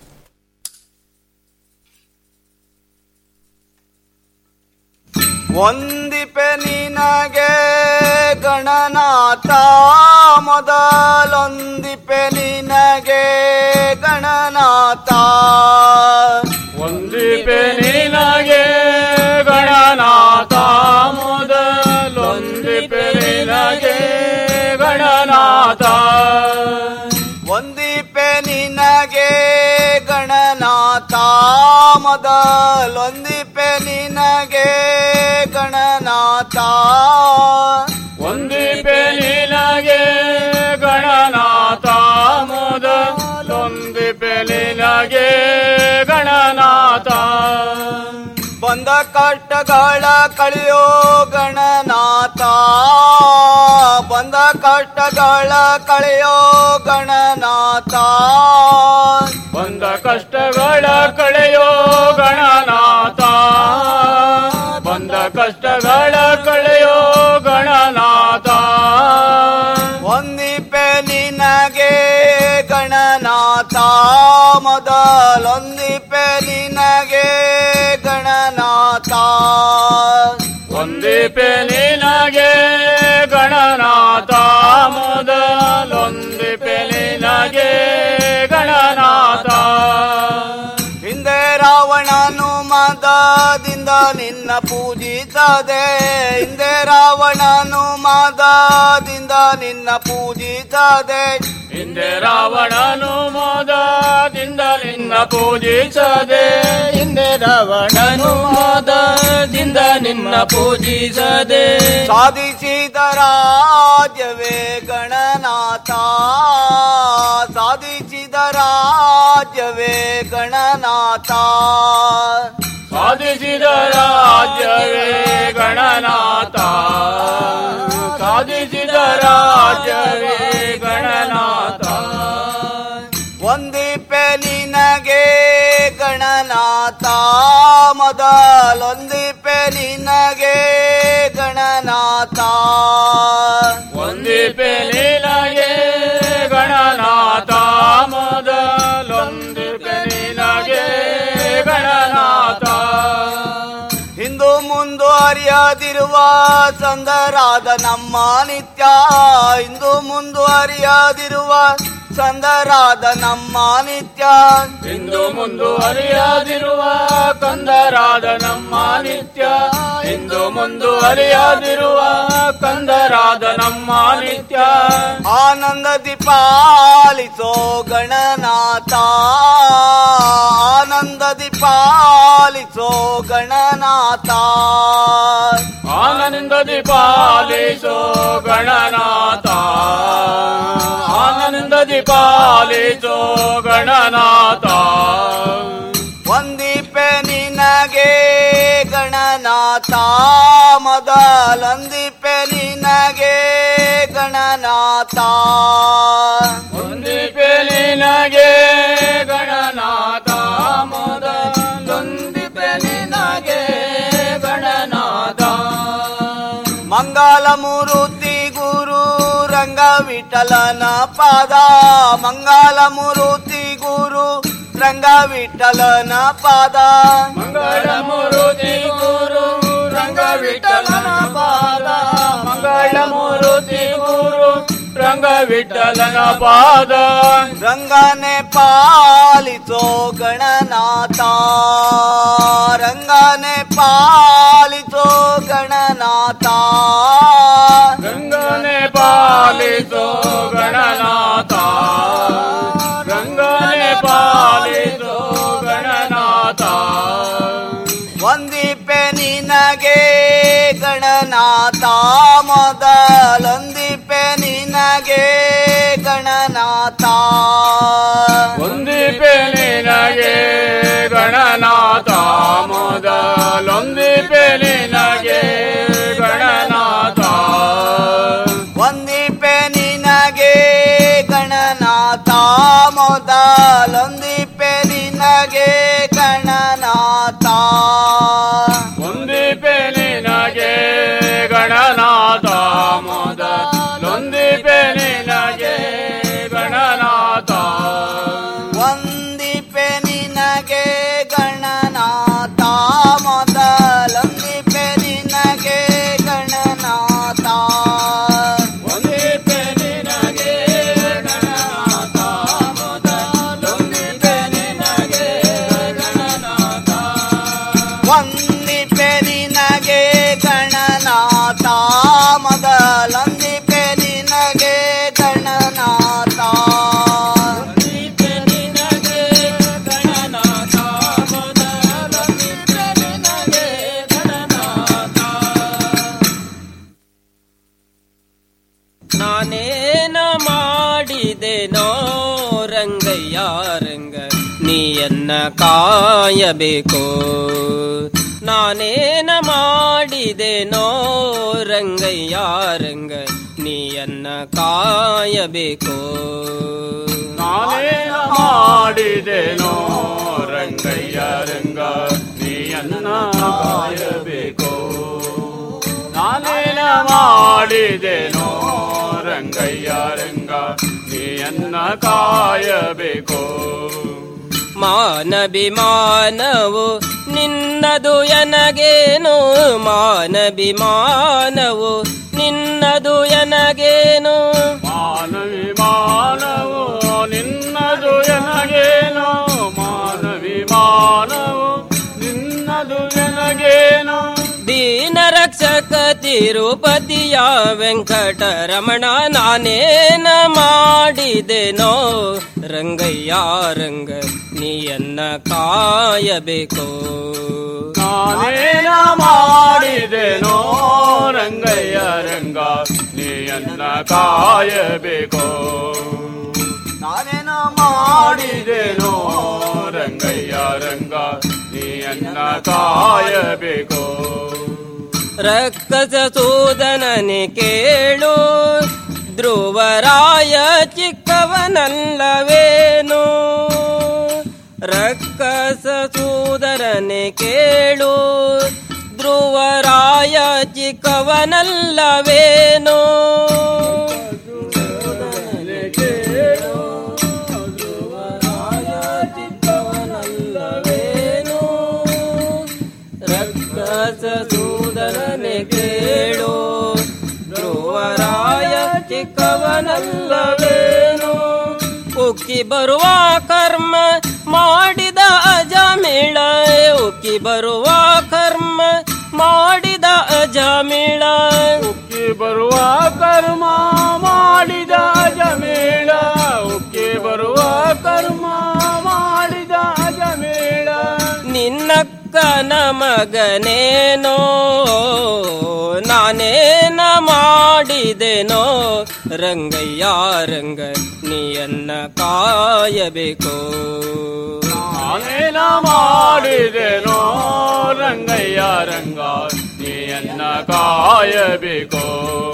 ಒಂದಿಪೆ ನಿನಗೆ ಗಣನಾಥ ಮೊದಲೊಂದಿಪೆ ನಿನಗೆ ಗಣನಾಥ ಒಂದಿಪೆ ನಿನಗೆ ಗಣನಾಥ ಮೊದಲೊಂದಿಪೆ ನಿನಗೆ ಗಣನಾಥ ಒಂದಿಪೆ ನಿನಗೆ ಗಣನಾಥ ಮೊದಲೊಂದಿಪೆ ನಿನಗೆ ಗಣನಾಥ ಒಂದಿಪೆ ನಿನಗೆ ಗಣನಾಥ ಮೊದಲೊಂದಿಪೆ ನಿನಗೆ ಗಣನಾಥ ಬಂದ ಕಷ್ಟಗಳ ಕಳೆಯೋ ಗಣನಾಥ ಬಂದ ಕಷ್ಟಗಳ ಕಳೆಯೋ ಗಣನಾಥ ಬಂದ ಕಷ್ಟಗಳ ಕಳೆಯೋ ಗಣನಾಥ ಬಂದ ಕಷ್ಟಗಳ ಕಳೆಯೋ ಗಣನಾಥ ಒಂದಿಪೆ ನಿನಗೆ ಗಣನಾಥ ಮೊದಲೊಂದಿಪೆ ನಿನಗೆ ಗಣನಾಥ ಒಂದಿಪೆ ನಿನಗೆ ಗಣನಾಥ ಮೊದಲೊಂದಿಪೆ ನಿನಗೆ ಗಣನಾಥ ಹಿಂದೆ ರಾವಣನು ಮದದಿಂದ ನಿನ್ನ ಪೂಜಿಸದೆ ಹಿಂದೆ ರಾವಣನು ಮದದಿಂದ ನಿನ್ನ ಪೂಜಿಸದೆ ಹಿಂದೆ ರಾವಣನು ಮೋದದಿಂದ ನಿನ್ನ ಪೂಜಿಸದೆ ಹಿಂದೆ ರಾವಣನು ಮೋದದಿಂದ ನಿನ್ನ ಪೂಜಿಸದೆ ಸಾಧಿಸಿದ ರಾಜ್ಯವೇ ಗಣನಾಥ ಸಾಧಿಸಿದ ರಾಜ್ಯವೇ ಗಣನಾಥ ಸಾಧಿಸಿದ ರಾಜ್ಯವೇ ಗಣನಾಥ ಸಾಧಿಸಿದ ರಾಜ್ಯವೇ ಗಣನಾಥ ಒಂದಿಪೆ ನಿನಗೆ ಗಣನಾಥ ಮೊದಲೊಂದಿಪೆ ನಿನಗೆ ಗಣನಾಥ ಒಂದಿಪೆ ನಿನಗೆ ಗಣನಾಥ ಮೊದಲೊಂದಿಪೆ ನಿನಗೆ ಗಣನಾಥ ಹಿಂದು ಮುಂದುವರಿಯದಿರುವ ಸಂದರಾದ ನಮ್ಮ ನಿತ್ಯ ಇಂದು ಮುಂದುವರಿಯದಿರುವ ಸಂದರಾದ ನಮ್ಮ ನಿತ್ಯ ಇಂದು ಮುಂದುವರಿಯಾದಿರುವ ಕಂದರಾದ ನಮ್ಮ ನಿತ್ಯ ಇಂದು ಮುಂದುವರಿಯಾದಿರುವ ಕಂದರಾದ ನಮ್ಮ ನಿತ್ಯ ಆನಂದದಿ ಪಾಲಿಸೋ ಗಣನಾಥ ಆನಂದದಿ ಪಾಲಿಸೋ ಗಣನಾಥ ಆನಂದದಿ ಪಾಲಿಸೋ ಗಣನಾಥ ಆನಂದದಿ ಪಾಲಿಸೋ ಗಣನಾಥ ವಂದಿಪೆ ನಿನಗೆ ಗಣನಾಥ ಮೊದಲಂದಿಪೆ ನಿನಗೆ ಗಣನಾಥ ಒಂದಿಪೆ ನಿನಗೆ ಗಣನಾಥ ಮೊದಲೊಂದಿಪೆ ನಿನಗೆ ಗಣನಾಥ ಮಂಗಲ ಮೂರುತಿ ಗುರು ರಂಗ ವಿಠಲನ ಪಾದ ಮಂಗಲ ಮೂರುತಿ ಗುರು ರಂಗ ವಿಠಲನ ಪಾದ ಮಂಗಳ ಮೂರುತಿ ಗುರು ರಂಗ ವಿಠಲನ ಪಾದ ಮಂಗಳ ಮೂರುತಿ ಗುರು ರಂಗ ವಿಠಲನ ಪಾದ ರಂಗನೆ ಪಾಲಿಸೋ ಗಣನಾಥ ರಂಗನೆ ಪಾಲಿಸೋ ಗಣನಾಥ ರಂಗನೆ ಪಾಲಿಸೋ ಗಣನಾಥ ರಂಗನೆ ಪಾಲಿಸೋ ಗಣನಾಥ ಒಂದಿಪೆ ನಿನಗೆ ಗಣನಾಥ ಮೊದಲೊಂದಿಪೆ ನಿನಗೆ ಗಣನಾಥ ಒಂದಿಪೆ ನಿನಗೆ ಗಣನಾಥ ಮೊದಲೊಂದಿಪೆ ನಿನಗೆ ಗಣನಾಥ ಒಂದಿಪೆ ನಿನಗೆ ಗಣನಾಥ ಮೊದಲೊಂದಿಪೆ ನಿನಗೆ ಗಣನಾಥ ಒಂದಿಪೆ ನಿನಗೆ ಗಣನಾಥ ಮೊದಲೊಂದಿಪೆ ನಿನಗೆ ಗಣನಾಥ ಒಂದಿಪೆ ನಿನಗೆ ಗಣನಾಥ ಮೊದಲೊಂದಿಪೆ ನಿನಗೆ ಗಣನಾಥ ಒಂದಿಪೆ ನಿನಗೆ ಗಣನಾಥ ಮೊದಲೊಂದಿಪೆ ನಿನಗೆ ಗಣನಾಥ ಒಂದಿಪೆ ನಿನಗೆ ಗಣನಾಥ ಮೊದಲೊಂದಿಪೆ ನಿನಗೆ ಗಣನಾಥ ನಾನೇನ ಮಾಡಿದೆನೋ ರಂಗಯ್ಯ ರಂಗ ನೀಯನ್ನ ಕಾಯಬೇಕು ನಾನೇನ ಮಾಡಿದೆನೋ ರಂಗಯ್ಯ ರಂಗ ನೀಯನ್ನ ಕಾಯಬೇಕು ನಾನೇನ ಮಾಡಿದೆನೋ ರಂಗಯ್ಯ ರಂಗ ನೀಯನ್ನ ಕಾಯಬೇಕು ನಾನೇನ ಮಾಡಿದೆನೋ ರಂಗಯ್ಯ ರಂಗ ನೀಯನ್ನ ಕಾಯಬೇಕು ಮಾನಭಿಮಾನವು ನಿನ್ನದು ಎನಗೇನು ಮಾನಭಿಮಾನವು ನಿನ್ನದು ಎನಗೇನು ಮಾನವಿ ಮಾನವು ನಿನ್ನದು ಎನಗೇನೋ ಮಾನವಿ ಮಾನವು ನಿನ್ನದು ಎನಗೇನೋ ದೀನ ರಕ್ಷಕ ತಿರುಪತಿಯ ವೆಂಕಟರಮಣ ನಾನೇನ ಮಾಡಿದೆನೋ ರಂಗಯ್ಯ ರಂಗ ನೀಯನ್ನ ಕಾಯಬೇಕು ನಾನೇನ ಮಾಡಿದೆನೋ ರಂಗಯ್ಯ ರಂಗ ನೀಯನ್ನ ಕಾಯಬೇಕು ನಾನೇನ ಮಾಡಿದೆನೋ ರಂಗಯ್ಯ ರಂಗ ನೀಯನ್ನ ಕಾಯಬೇಕು ರಕ್ಕಸ ಸೂದನನೆ ಕೇಳು ಧ್ರುವರಾಯ ಚಿಕ್ಕವನಲ್ಲವೇನು ರಕ್ಕಸ ಸೂದರನೆ ಕೇಳು ಧ್ರುವರಾಯ ಚಿಕ್ಕವನಲ್ಲವೇನು ರಕ್ಕಸ ಸೂದರನೆ ಕೇಳು ಧ್ರುವರಾಯ ಚಿಕ್ಕವನಲ್ಲವೇನು ಬರುವ ಕರ್ಮ ಮಾಡಿದ ಅಜಮಿಳ ಉಕ್ಕಿ ಬರುವ ಕರ್ಮ ಮಾಡಿದ ಅಜಮಿಳ ಉಕ್ಕಿ ಬರುವ ಕರ್ಮ ಮಾಡಿದ ಜಮೇಳ ಉಕ್ಕಿ ಬರುವ ಕರ್ಮ ಮಾಡಿದ ಜಮೇಳ ನಿನ್ನಕ್ಕನ ಮಗನೇನೋ ನಾನೇನ ಮಾಡಿದೆನೋ ರಂಗಯ್ಯ ರಂಗ ನೀಯನ್ನ ಕಾಯಬೇಕು ನಾನೇನ ಮಾಡಿದೆನೋ ರಂಗಯ್ಯ ರಂಗ ನೀಯನ್ನ ಕಾಯಬೇಕು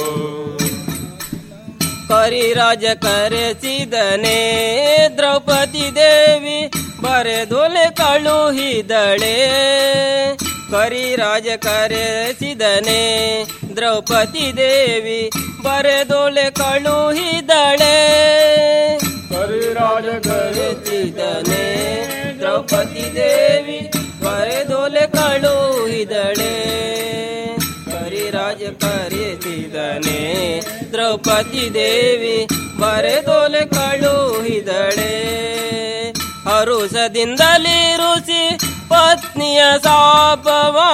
ಕರಿರಾಜ ಕರೆಸಿದನೆ ದ್ರೌಪದಿ ದೇವಿ ಬರೆದೊಲೆ ಕಳುಹಿದಳೆ ಕರಿರಾಜ ಕರೆಸಿದನೆ ದ್ರೌಪದಿ ದೇವಿ ಬರೆದೊಲೆ ಕಳುಹಿದಳೆ ಕರಿರಾಜ ಕರೆಸಿದನೆ ದ್ರೌಪದಿ ದೇವಿ ಬರೆದೊಲೆ ಕಳುಹಿದಳೆ ಕರಿರಾಜ ಕರೆಸಿದನೆ ದ್ರೌಪದಿ ದೇವಿ ಬರೆದೊಲೆ ಕಳುಹಿದಳೆ ಹರುಸದಿಂದಲೇ ರುಸಿ ಪತ್ನಿಯ ಸಾಪವ